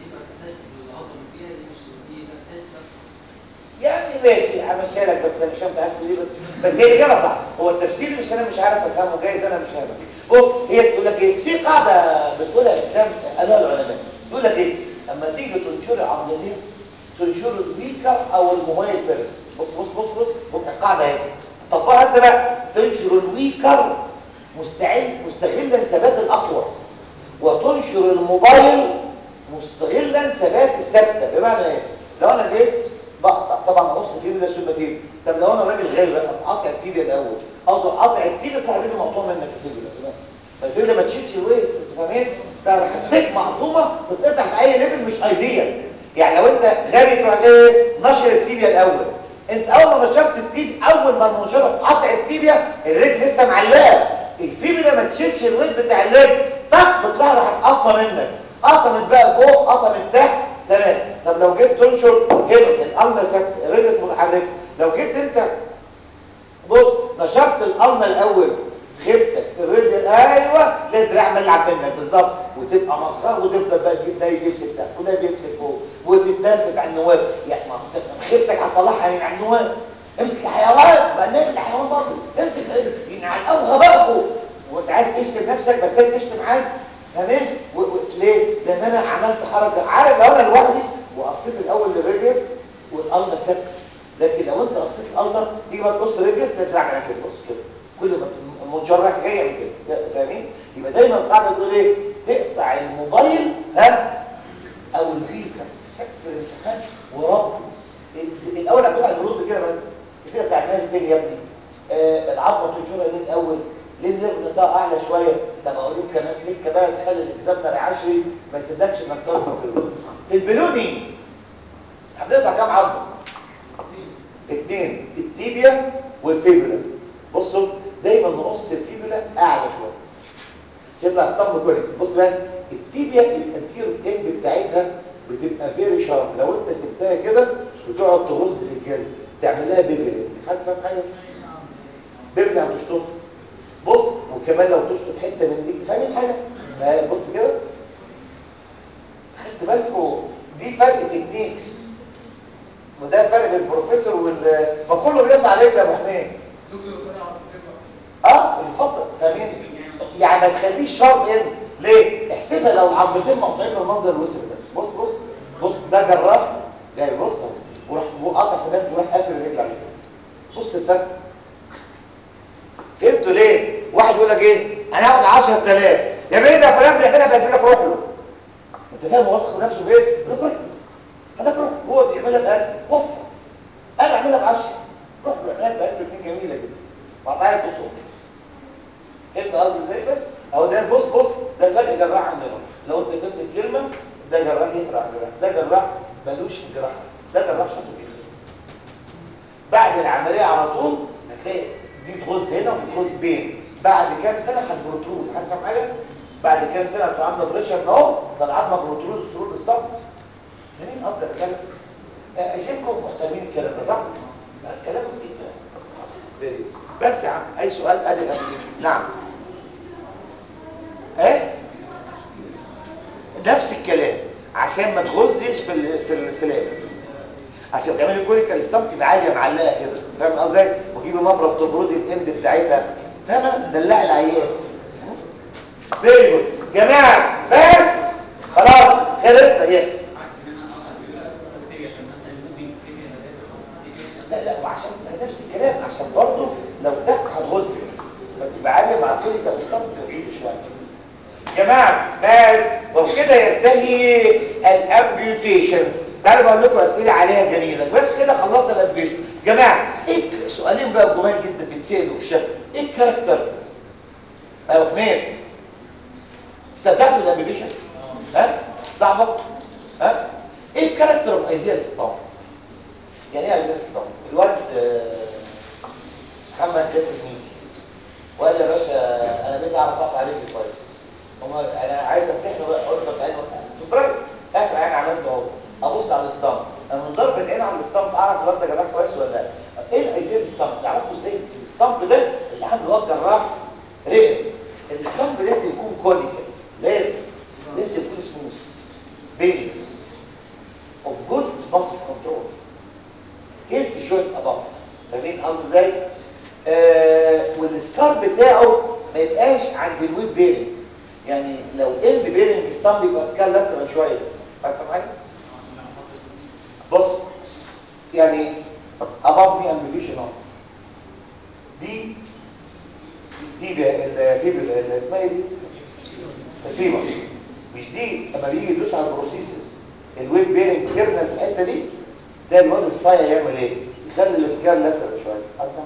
يعني ماشي همشيها لك بس انا مش فاهم انت عايز تقول ايه بس بس هي الاجابه صح هو التفسير مش انا مش عارف افهمه جايز انا مش فاهمه بص هي تقول لك ايه في قاعده بتقولها الاسلام قالها العلماء تقول لك ايه اما تيجي تنشر عضلتين تنشر الويكر او الموبايل فيرس بص بص بص بص بص القاعده اهي طبقها انت بقى تنشر الويكر مستعد مستغلا ثبات الاقوى وتنشر الموبايل مستغلا ثبات الثابته بمعنى ايه لو انا جيت بقطع طبعا اقص فيه ولا شبه فيه طب لو انا راجل غالي بقى قاطع التيبيا الاول او قاطع التيبيا تروح رجلي مقطوعه منك التيبيا تمام فالفيبيا ما تشيلش الويت انتوا فاهمين ده حتتك مقطومه تتقطع في اي ليفل مش ايديا يعني لو انت غبي تروح ايه نشر التيبيا الاول انت اول ما نشرت التيبيا اول ما المنشره قطع التيبيا الرجل لسه معلقه الفيبيا ما تشيلش الويت بتاع الرجل طق بتطلع راح قطمه منك قطمت بقى فوق قطمت تحت تمام طب لو جيت تنشر هنا القلمه ثابته الريدس متحركه لو جيت انت بص نشرت القلمه الاول خفتك الرجل ايوه لا دراع ملعب منك بالظبط وتبقى مصغر وتفضل بقى تجيب ده يجيب تحت وده يجيب فوق وتتنفس على النواب يعني ما خفتك هتطلعها من على النواب امسك الحيوان بقى نعمل الحيوان برضه امسك يعني على الالغى بقى فوق وانت عايز تشتم نفسك بس انت تشتم عادي تمام و... و... ليه لان انا عملت حركه عارف لو انا لوحدي وقصيت الاول للريديوس والقلمه ثابته لكن لو انت قصيت القلمه تيجي بقى تبص ريديوس تطلع معاك كده بص كده كل ما المنشرح جاي يعمل كده فاهمين يبقى دايما القاعده بتقول ايه تقطع الموبايل ها او البيكر حشوي ما يصدقش انك تربط البلون البلوني هتقطع كام عظمه اثنين التيبيا والفيبولا بصوا دايما نقص الفيبولا اعلى شويه يطلع ستامب كوري بص بقى التيبيا الانتيرو اند بتاعتها بتبقى فيري شارب لو انت سبتها كده بتقعد تغز في الجلد تعمل لها بيبل حد فاهم حاجه بيبل يعني تشطف بص وكمان لو تشطف حته من دي فاهمين حاجه ما بص كده خدت بالكم دي فرق تكنيكس وده فرق بين البروفيسور وال ما كله بيطلع عليك يا ابو حميد اه يفضل فاهمين يعني ما تخليش شارب ان ليه احسبها لو العظمتين مقطوعين بالمنظر الوسخ ده بص بص بص ده جراح جاي بص اهو وراح وقطع في نفسه وراح قافل الرجل عليه بص الفرق فهمتوا ليه واحد يقول لك ايه انا هاخد 10000 يا بيه ده فلان بيعملها بقى لك روح له انت فاهم هو وسخ نفسه بايه روح له هذاك روح هو بيعملها بقى وفر انا اعملها ب 10 روح له اعملها ب 1000 جنيه جميله كده وقطعت تصور فهمت قصدي ازاي بس اهو ده بص بص ده فرق جراح عن جراح لو انت فهمت الكلمه ده جراح يفرق عن جراح ده جراح ملوش في الجراحه اساسا ده جراح شاطر جدا بعد العمليه على طول هتلاقي دي تغز هنا وتغز بين بعد كام سنه هتبروترود هتفهم حاجه بعد كام سنه هتبقى عامله بريشر اهو ده العظمه بروترود سرور الصف مين قصدك الكلام اشوفكم محترمين الكلام ده صح كلام مفيد بس يا عم اي سؤال ادي نعم ايه نفس الكلام عشان ما تغزش في ال في الفلان عشان تعملي كوريكال ستامب تبقى عاليه معلقه كده فاهم قصدي وجيبي مبرد تبردي الاند بتاعتها فاهمه دلع العيان فيري جود جماعه بس خلاص خلصنا يس لا لا وعشان نفس الكلام عشان برضه لو تحت هتغز فتبقى عاليه مع كوريكال ستامب بعيد شويه جماعه بس وبكده ينتهي الامبيوتيشنز تعالوا بقول لكم اسئله عليها جميله بس كده خلصنا الامبيوتيشن جماعه ايه سؤالين بقى جمال جدا بيتسالوا في شكل ايه الكاركتر ابو حميد استمتعتوا بالامبيوتيشن ها صعبه ها ايه الكاركتر اوف ايديال ستار يعني ايه ايديال ستار الواد محمد كاتب الميسي وقال يا باشا انا بقيت اعرف اقطع رجلي كويس هما انا عايز امتحنه بقى اقول له تعالى في برايفت اخر عين عملته اهو ابص على الاسطمب انا من ضرب العين على الاسطمب اعرف الواد ده جراح كويس ولا لا ايه الايديال الاسطمب تعرفوا ازاي الاسطمب ده اللي عنده واد جراح رئه الاسطمب لازم يكون كونيكال لازم لازم يكون سموث بيلز اوف جود ماسل كنترول هيلث شويه اباف فاهمين قصدي ازاي آه والسكار بتاعه ما يبقاش عند الويب بيرنج يعني لو اند بيرنج ستامب يبقى سكال لاترال شويه فاهم حاجه بص يعني above knee amputation اهو دي دي الفيبر اللي اسمها ايه دي الفيبر مش دي لما بيجي يدوس على البروسيسز الويب بيرنج تيرنال في الحته دي ده الواد الصايع يعمل ايه يخلي السكار لاترال شويه افهم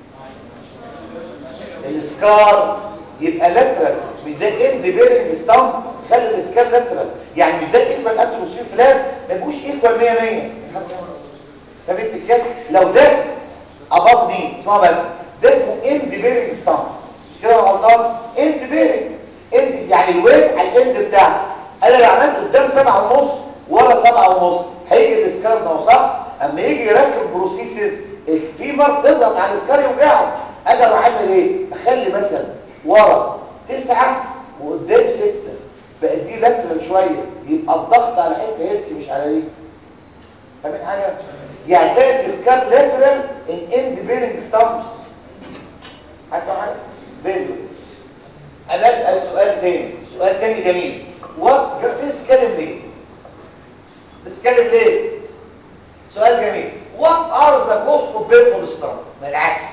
حاجه السكار يبقى لاترال مش ده اند بيرنج ستامب خلي السكار لاترال يعني مش ده ايكوال اتروسيو فلان ما يبقوش ايكوال 100 100 طب انت كده لو ده اباف ني اسمها بس ده اسمه اند بيرنج ستامب مش كده يا غلطان اند بيرنج اند يعني الويت على الاند بتاعه انا لو عملت قدام سبعة ونص ورا سبعة ونص هيجي السكار ده صح اما يجي يركب بروسيسز الفيبر تضغط على السكار يوجعه انا اروح اعمل ايه اخلي مثلا ورا تسعة وقدام ستة بقى دي لاترال شوية يبقى الضغط على حته هيلث مش على دي فاهمين حاجة؟ يعني ده السكار لاترال ان اند بيرنج ستامبس حتى حاجة فيديو انا اسأل سؤال تاني سؤال تاني جميل وات بتتكلم ليه؟ بتتكلم ليه؟ سؤال جميل وات ار ذا كوست اوف بيرفول ستامب؟ ما العكس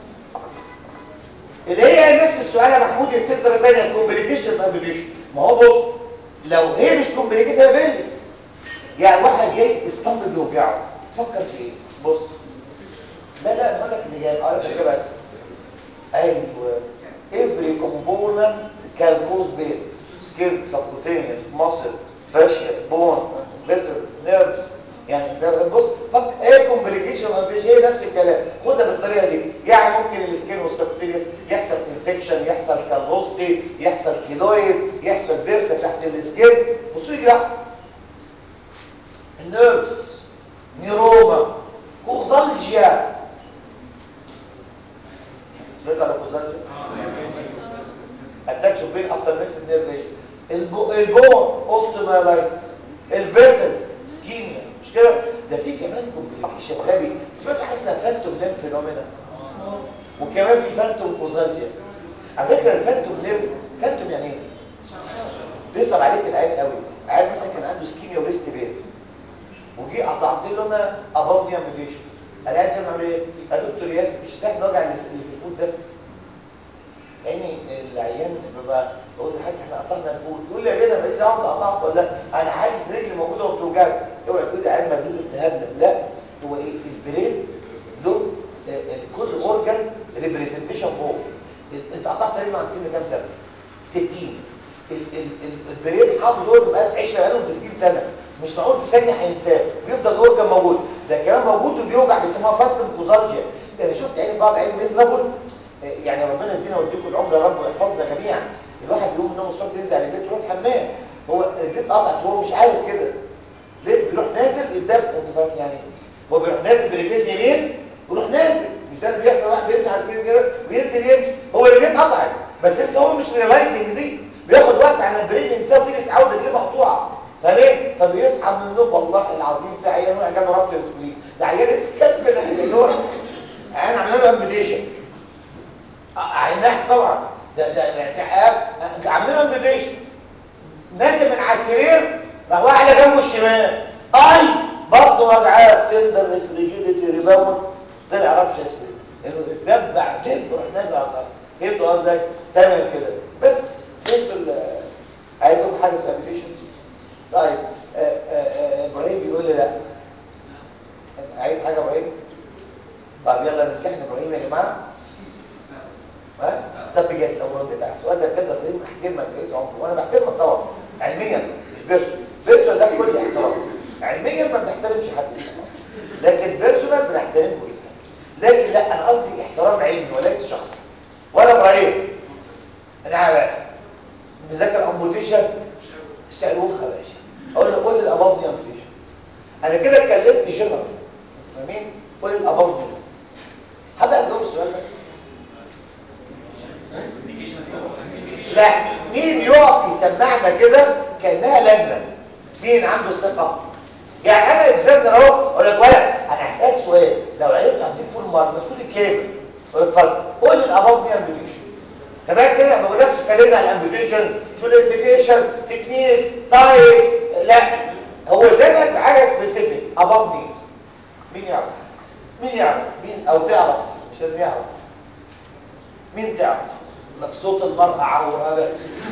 اللي هي نفس السؤال يا محمود يا ست تانية كومبليكيشن ابليشن ما هو بص لو هي مش كومبليكيت هي بيلس يعني واحد جاي اسطمب بيوجعه تفكر في ايه بص لا لا هقول لك اللي جاي هقول لك اللي جاي بس ايوه every component can cause pain سكين سبكوتينيوس ماسل فاشيا بون فيسل نيرفز يعني ده بص فك ايه كومبليكيشن مفيش هي نفس الكلام خدها بالطريقه دي يعني ممكن السكين والسبكوتينيوس يحصل انفكشن يحصل كالروستي يحصل كيلويد يحصل بيرس تحت السكين بصوا لي كده النيرفز نيروما كوزالجيا سمعت على كوزالجيا اتاكس بين افتر ميكس نيرف البون اوستومالايتس الفيسلز سكيميا مش كده ده في كمان كومبليكيشن غبي سمعت حاجه اسمها فانتوم ليم فينومينا وكمان في فانتوم كوزالجيا على فكره الفانتوم ليم فانتوم يعني ايه بيصعب عليك العين قوي عيل مثلا كان عنده سكيميا وريست بين وجي قطعت له انا اباض امبليشن العيال كان عامل ايه يا دكتور ياسر مش تحت وجع اللي في اللي في الفود ده يعني العيان بيبقى بقول له حاج احنا قطعنا الفول يقول لي يا بيه انا ماليش دعوه انت قطعت ولا لا انا حاسس رجلي موجوده وبتوجعني اوعى تقول لي عيان مجنون التهاب لا هو ايه البرين له آه، آه، كل اورجان ريبريزنتيشن فوق ال- انت قطعت رجل عند سن كام سنه 60 ال- ال- ال- البرين حافظ دول بقى عيشه بقالهم 60 سنه مش معقول في ثانيه هينساه بيفضل الاورجان موجود ده كمان موجود وبيوجع بيسموها فانتوم كوزالجيا انا شفت عين بعض عين ميزرابل يعني ربنا يدينا ويديكم العمر يا رب ويحفظنا جميعا الواحد بيقوم من النوم الصبح ينزل على البيت يروح الحمام هو البيت قطعت هو مش عارف كده ليه بيروح نازل يتدفى انت فاهم يعني إيه؟ هو بيروح نازل برجلين اليمين ويروح نازل مش ده اللي بيحصل واحد بينزل على السرير كده وينزل يمشي هو رجلين قطعت بس لسه هو مش ريلايزنج دي بياخد وقت على البرين ينساه وتيجي تعود رجليه مقطوعه فليه؟ فبيصحى من النوم والله العظيم في عيان وقع جاله رابط سبلين ده عيان الكلب اللي هو عيان عملنا له امبيديشن عيناش طبعا ده ده ده تعب عاملين له امبيديشن نازل من على السرير راح واقع على جنبه الشمال اي برضه وجعاه تندر ريجيديتي ريباوند طلع رابط سبلين انه اتدبع دب راح نازل على الارض فهمتوا قصدي تمام كده بس فهمتوا ال- عايزكم حاجه في الامبيديشن طيب آه، آه، آه، ابراهيم بيقول لي لا عايز حاجه ابراهيم طب يلا نمتحن ابراهيم يا جماعه ها طب بجد لو رديت على السؤال ده كده ابراهيم احترمك بقيت عمري وانا بحترمك طبعا علميا مش بيرسونال بيرسونال ده كل احترام علميا ما بنحترمش حد لكن بيرسونال بنحترمه جدا لكن لا انا قصدي احترام علمي وليس شخصي ولا ابراهيم انا عارف مذاكر امبوتيشن سألوخ يا باشا اقول له قول لي الاباض دي امبوتيشن انا كده اتكلمت جنرال فاهمين قول لي الاباض دي حد هيجاوب السؤال ده لا مين يقف يسمعنا كده كانها لجنه مين عنده الثقه يعني انا اكزامنر اهو اقول لك ولا انا هسالك سؤال لو عرفت هديك فول مارك تقول لي كام اقول لك اتفضل قول لي الاباض دي امبوتيشن تمام كده ما بقولكش كلمنا عن الامبيتيشنز شو الانديكيشن تكنيكس تايبس لا هو زنك بحاجه سبيسيفيك اباف دي مين يعرف مين يعرف مين او تعرف مش لازم يعرف مين تعرف لك صوت المرأة عور هذا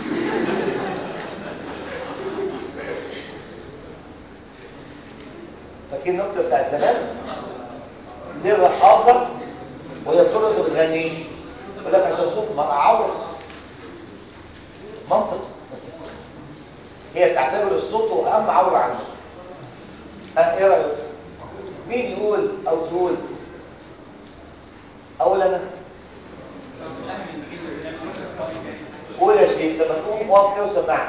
فاكرين النكته بتاعت زمان ليه الرقاصه وهي بترقص ما بتغنيش يقول لك عشان صوت المرأة عور منطق هي تعتبر الصوت هو اهم عوره عنها ها ايه رايك مين يقول او تقول اقول انا قول يا شيخ لما تقوم واقف كده وسمعني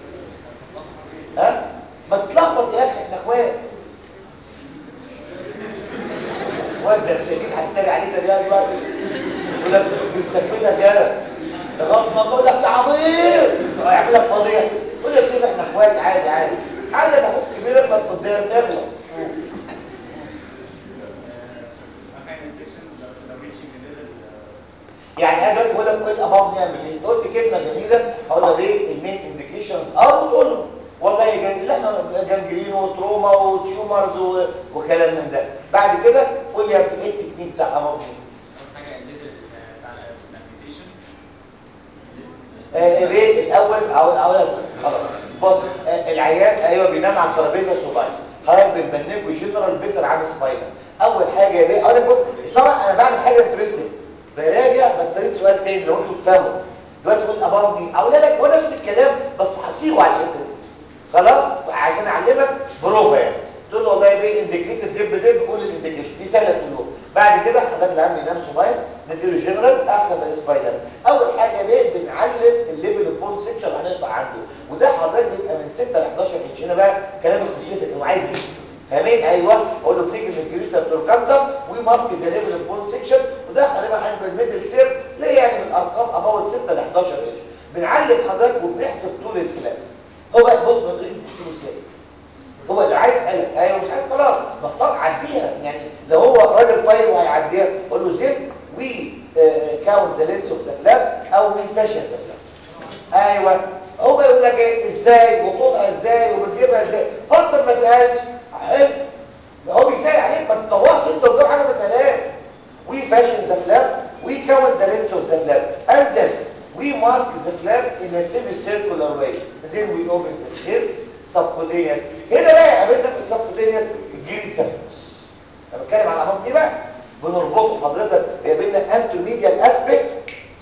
ها ما تتلخبط يا اخي احنا اخوات واد ده التانيين هتتريق عليه تريقه دلوقتي يقول لك بيثبتك يالا لغايه ما تقول لك ده عبيط يعمل لك فضيح قول يا سيدي احنا اخوات عادي عادي عادي ده اخوك كبير اخلط قدام اغلط يعني انا دلوقتي بقول لك قول اباف نعمل ايه قلت كلمه جميله هقول لك ايه المين انديكيشنز او تقول له والله جن... لا أنا جنجرين وتروما وتيومرز و... وكلام من ده بعد كده قول لي يا ابني ايه التكنيك بتاع اباف حاجه الليفل بتاع الابلكيشن آه ليه الاول او الاول خلاص بص آه العيان ايوه بينام على الترابيزه الصغيره حضرتك بنبنجه جنرال بيتر عن سباينر اول حاجه يا بيه اقول لك بص طبعا انا بعمل حاجه انترستنج براجع بس طريقه سؤال تاني لو انتوا تفهموا دلوقتي تقول اباف دي اقول لك هو نفس الكلام بس هصيغه على الحته دي خلاص عشان اعلمك بروفا يعني تقول له والله ايه انديكيت الدب دب قول الانديكيشن دي سهله تقول بعد كده حضرتك العام ينام صغير نديله جنرال احسن من السبايدر اول حاجه ليه بنعلم الليفل اوف بون سيكشن اللي هنقطع عنده وده حضرتك بيبقى من 6 ل 11 انش هنا بقى كلام سبيسيفيك هو عايز ايه فاهمين ايوه اقول له بنيجي من الجريتا توركانتا ومارك ذا ليفل اوف بون سيكشن وده غالبا هيبقى الميدل سير ليه يعني من ارقام اباوت 6 ل 11 انش بنعلم حضرتك وبنحسب طول الفلان هو بقى بص ما تقولش بتحسبه ازاي هو اللي عايز يسالك ايوه مش عايز خلاص بختار عديها يعني لو هو راجل طيب وهيعديها قول له زد وي كاونت ذا لينس اوف ذا فلاب او وي فاشن ذا فلاب ايوه هو يقول لك ايه ازاي وطولها ازاي وبتجيبها ازاي فضل ما سالش حلو هو بيسال عليك ما تطورش انت قدام حاجه ما سالهاش وي فاشن ذا فلاب وي كاونت ذا لينس اوف ذا فلاب انزل we mark the flap in a semicircular way then we open the skin subcutaneous هنا بقى قابلنا في السبكوتينيوس الجيل سفنس انا بتكلم على العمود دي بقى بنربطه حضرتك هي بين انتوميديال اسبيكت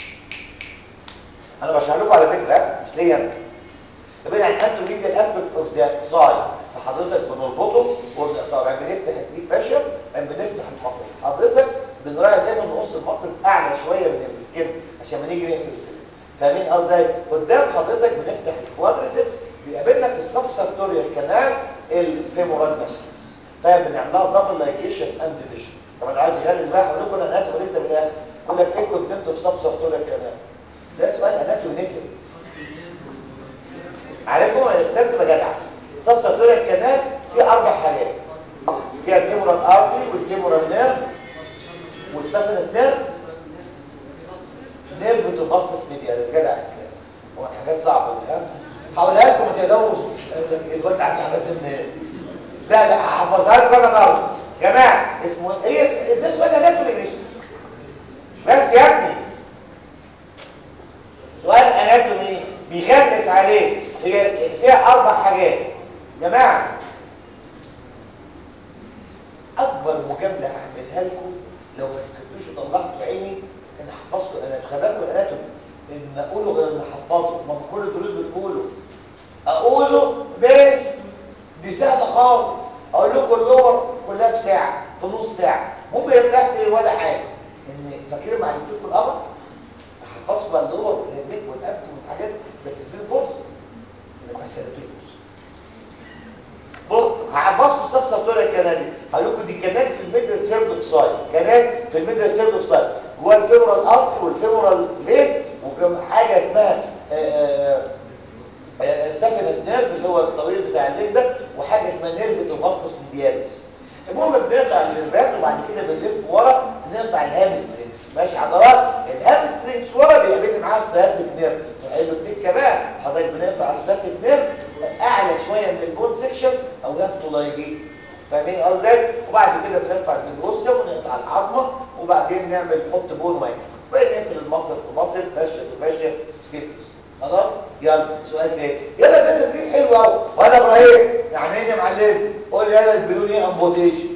انا بشرح لكم على فكره مش ليا انا بين الانتوميديال اسبيكت اوف ذا سايد فحضرتك بنربطه طبعا بنفتح الديب فاشر بنفتح المصل حضرتك بنراعي دايما نقص المصل اعلى شويه من السكن عشان ما نيجي نقفل الفيلم فاهمين قصدي قدام حضرتك بنفتح الكوادريسبس بيقابلنا في السبسرتوريال كانال الفيمورال ماسلز فبنعملها دبل لايكيشن اند ديفيجن طبعا لو عايز يغلس بقى هقول لكم انا اناتومي لسه في الاخر يقول لك ايه كونتنت في سبسرتوريال كانال ده سؤال اناتومي نيتف عارفهم يا استاذ تبقى جدع سبسرتوريال كانال فيه اربع حاجات فيها الفيمورال ارتري والفيمورال نيرف والسفنس نيرف نيرف تفصص ميديالس جدع يا اسلام هو حاجات صعبه دي ها هقولها لكم ما تقدروش الواد عارف حاجات من لا لا هحفظها لكم انا برضه جماعه اسمه ايه اسم ده سؤال اناتومي انجلش بس يا ابني سؤال اناتومي بيغلس عليه هي فيها اربع حاجات جماعه اكبر مجامله هعملها لكم لو ما سكتوش وطلعتوا عيني ان حفظتوا اناتومي خلي بالكم الاناتومي ان اقوله غير ان احفظه ما كل الدروس بتقوله اقوله ماشي دي سهله خالص اقول لكم اللور كلها بساعه في نص ساعه ممكن يفتح لي ولا حاجه ان فاكرين ما علمتكم الامر احفظكم بقى اللور والهنيك والابد والحاجات بس ادوني فرصه انك بس ادوني فرصه بص هحفظكم السبسطوريا الكنالي هقول لكم دي كانال في الميدل سيرد اوف سايد كانال في الميدل سيرد اوف سايد جوه الفيمورال ارتري والفيمورال ليد وحاجه اسمها السفنس نيرف اللي هو الطويل بتاع الليل ده وحاجه اسمها نيرف توفصص ميدياليس المهم بنقطع النيرفات وبعد كده بنلف ورا نقطع الهامسترينجز ماشي عضلات الهامسترينجز ورا بيقابلني معاها السياتيك نيرف قال له التكه بقى حضرتك بنقطع السياتيك نيرف اعلى شويه من البون سيكشن او يفتو لايجين فاهمين قصدي وبعد كده بنرفع الجلوسيا ونقطع العظمه وبعدين نعمل نحط بون مايت وبعدين نقفل المصل في مصل فاشل وفاشل سكيبتوس خلاص يلا سؤال تاني يلا ده تدريب حلو قوي وانا ابراهيم يعني ايه يا معلم قول يلا البنون ايه امبوتيشن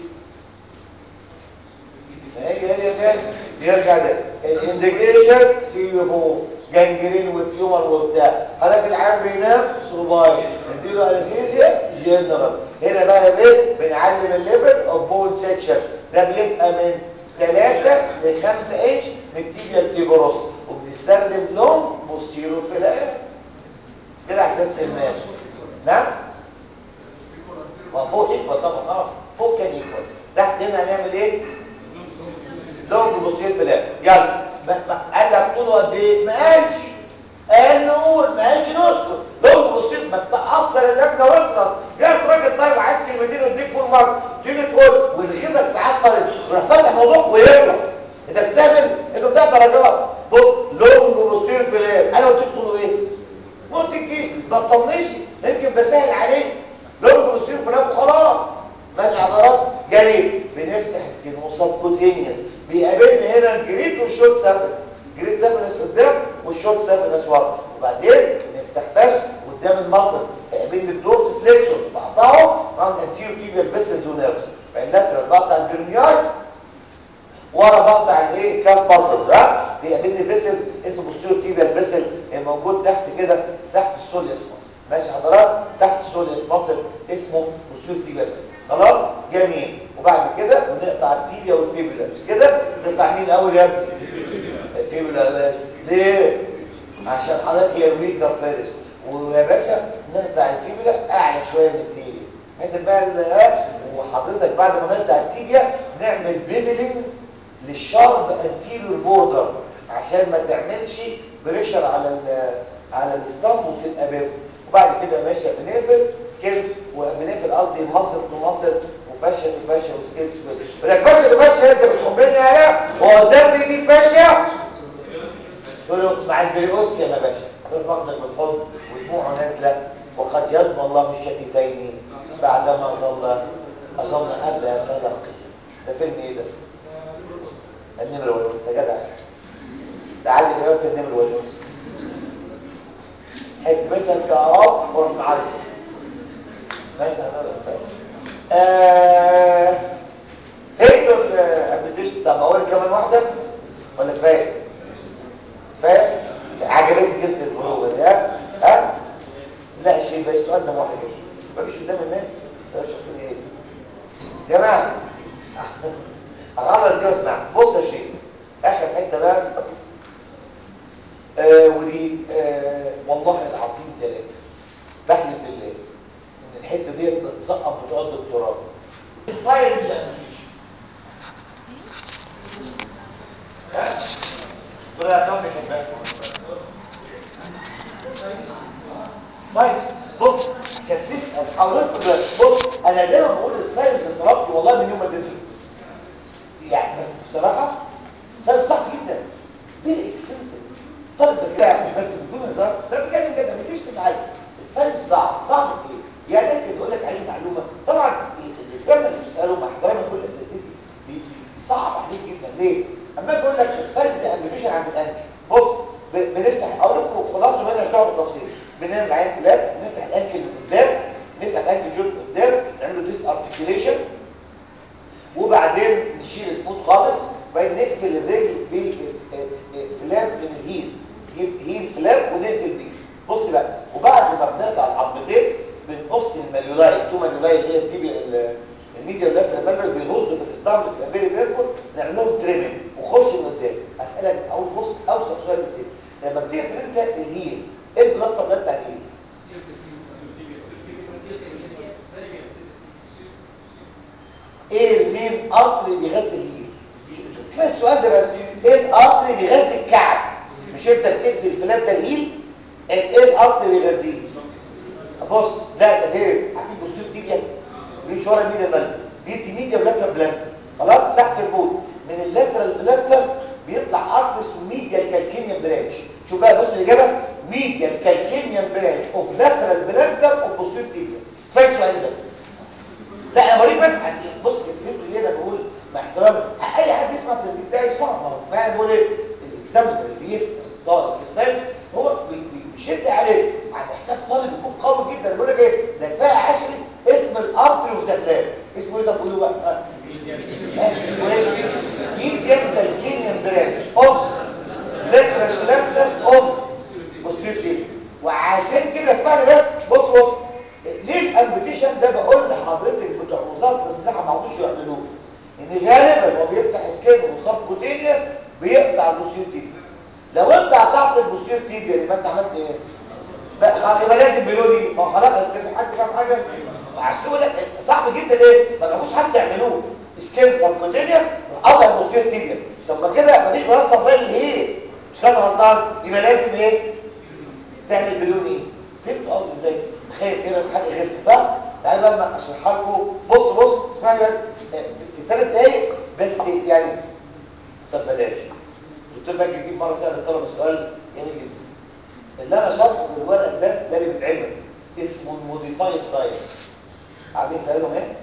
هي هي تاني يرجع ده الانديكيشن سي يو جانجرين والتيومر وبتاع حضرتك العيان بينام صباعي نديله انستيزيا جنرال هنا بقى يا بيه بنعلم الليفل اوف بون سيكشن ده بيبقى من 3 ل 5 انش من التيبيا تيبروس وبنستخدم لون بوستيرو فيلاير كده عشان السلمان نعم ما فوق ايكوال طبعا اه فوق كان ايكوال تحت هنا هنعمل ايه لونج بوستيرو فيلاير يلا قال لك طوله قد ايه ما قالش قال نقول ما قالش نسكت لونج بوستيرو ما تاثر اللجنه واخلص جاء راجل طيب عايز كلمتين واديك فول مارك تيجي تقول ويلخصك ساعات طالب يروح فاتح موضوع ويغلط انت بتسافر انه بتاع درجات بص لونج بوستيرو فيلاير انا قلت لك طوله ايه ما قلتلكيش ما تطنش يمكن بسهل عليك لونج بوستيرو فيلاير وخلاص ماشي عضلات جميل بنفتح سكين وسبكوتينيوس بيقابلني هنا الجريد والشوت سافنس جريد سافنس قدام والشوت سافنس ورا وبعدين نفتح فش قدام المصل بيقابلني الدورس فليكشن بقطعه عن الانتيرو تيبيال فيسلز ونيرفز اللاترال بقطع البرنياي ورا بقطع الايه كاف باسلز ها بيقابلني فيسل اسمه بوستيرو تيبيال فيسل اللي موجود تحت كده تحت السوليوس ماسل ماشي حضرات تحت السوليوس ماسل اسمه بوستيريور تيبيا خلاص جميل وبعد كده بنقطع التيبيا والفيبولا مش كده نقطع مين الاول يا ابني الفيبولا ليه عشان حضرتك هي الويكر فارس ويا باشا نقطع الفيبولا اعلى شويه من التيبيا هذا بقى ال- وحضرتك بعد ما نقطع التيبيا نعمل بيفلينج للشارب انتيريور بوردر عشان ما تعملش بريشر على ال على الاسطمب وتبقى بيف وبعد كده يا باشا بنقفل سكيل وبنقفل قصدي مصر بمصر وفاشيه في فاشيه وسكيل شويه لك فاشيه فاشيه انت بتحبني انا وقدام دي فاشيه تقول له مع البريوستيا يا باشا تقول فقدك بالحضن ودموعه نازله وقد يضمن الله بالشتيتين بعدما ظل اظن قبل ان تلقي ده فيلم ايه ده؟ النمر والانس يا جدع تعالي كمان في النمر والانس حكمتك يا رب ومعاك ماشي آه فهمتوا الابلكيشن طب اقول كمان واحده ولا كفايه فاهم عجبتني جدا البلوغ ده ها ها لا شيء بس السؤال ده واحد بس مفيش قدام الناس السؤال شخصي ايه يا جماعه اغلط دي واسمع بص يا شيخ اخر حته بقى آه ودي آه والله العظيم ثلاثه بحلف بالله ان الحته دي بتسقط بتوع الدكتوراه الساينس ابلكيشن ها طلع كم بيحبها ساينس بص عشان تسال حضرتك دلوقتي بص انا دايما بقول الساينس اتربط والله من يوم ما اديته يعني بس بصراحه ساينس صعب جدا فيري اكسنتد طالب كده مش بس بدون هزار ده بتكلم كده مفيش تتعلم الساينس صعب صعب في ايه؟ يعني ممكن يقول لك عليه معلومه طبعا الاكزام اللي بتساله مع احترامي كل اساتذتي صعب عليك جدا ليه؟ اما اجي اقول لك الساينس ده ابلكيشن عند الانكل بص ب- بنفتح اقول لكم خلاصه ما لناش دعوه بالتفصيل بنعمل العين كلاب نفتح الانكل من قدام نفتح الانكل جوت من قدام نعمل له ديس ارتكيوليشن وبعدين نشيل الفوت خالص وبعدين نقفل الرجل بفلاب من الهيل نجيب هيل فلاب ونقفل بيه بص بقى وبعد ما بنقطع العظمتين بنقص الماليولاي تو ماليولاي اللي هي التيبيا ال- الميديا واللاترال ماليولاي بيغصوا في الاسطمبة بتبقى فيري بيرفول نعمل لهم تريمنج وخش من قدام اسالك اقول بص اوسط سؤال بس لما بتقفل انت الهيل ايه البلاصه اللي بتاع الهيل؟ ايه المين قطر بيغذي الهيل كفايه السؤال ده بس ايه القطر بيغذي الكعب مش انت بتقفل الفلاب ده الهيل ايه القطر بيغذيه بص ده ده ده عارفين بوستير تيبيا مش ورا ميديا بلانتر دي دي ميديا بلانتر بلانتر خلاص تحت الفوت من اللاترال بلانتر بيطلع ارتس ميديا الكالكينيوم برانش شوف بقى بص الاجابه ميديا الكالكينيوم برانش اوف لاترال بلانتر اوف بوستير تيبيا كفايه السؤال ده لا انا بوريك بس عن- بص فهمت ليه انا بقول مع احترامي اي حد يسمع التسجيل بتاعي يسمعه ما هو فاهم بقول ايه الاكزامبل اللي بيسال طالب في الساينس هو بي- بي- بيشد عليه محتاج طالب يكون قوي جدا بيقول لك ايه ده كفايه عشري اسم الارتري وزكلان اسمه ايه ده بقول له بقى ها؟ ها؟ اسمه ايه ميديان كالكينيوم برانش اوف لاترال بلانتر اوف بوستيريور وعشان كده اسمعني بس بص بص ليه الامبيتيشن ده بقول لحضرتك بتوع وزاره الصحه ما عملوش يعملوه ان غالبا هو بيفتح سكين وصاب كوتينيوس بيقطع البوستير تيبيا لو انت قطعت البوستير تيبيا يبقى انت عملت ايه بقى خلاص يبقى لازم بيقولوا لي ما خلاص انت في حد فاهم حاجه عشان كده لك صعب جدا ليه ما لهوش حد يعملوه سكين سبكوتينيوس قطع البوستير تيبيا طب ما كده مفيش بلاصه سبلاي ايه مش كده غلطان يبقى لازم ايه تعمل بدون ايه فهمت قصدي ازاي تخيل كده حاجه غير صح تعالى بقى أما اشرحها لكم بص بص اسمعني بس آه، في ثلاث دقايق بس يعني طب بلاش الدكتور باجي يجيب مره سال الطلبه سؤال جميل جدا اللي انا شرحه في الورق ده ده اللي بيتعمل اسمه الموديفايد ساينس عارفين سالهم ايه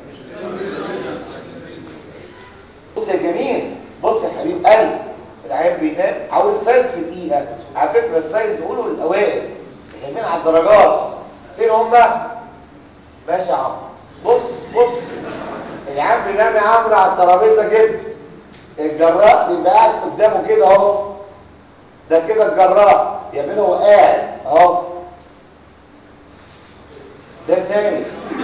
بص يا جميل بص يا حبيب قلب العيان بينام عاوز ساينس في دقيقه على فكره الساينس بيقولوا للاوائل اليمين على الدرجات فين هم ماشي يا عمرو بص بص العيان بينام يا عمرو على الترابيزه كده الجراح بيبقى قاعد قدامه كده اهو ده كده الجراح يعملها وهو قاعد اهو ده النايم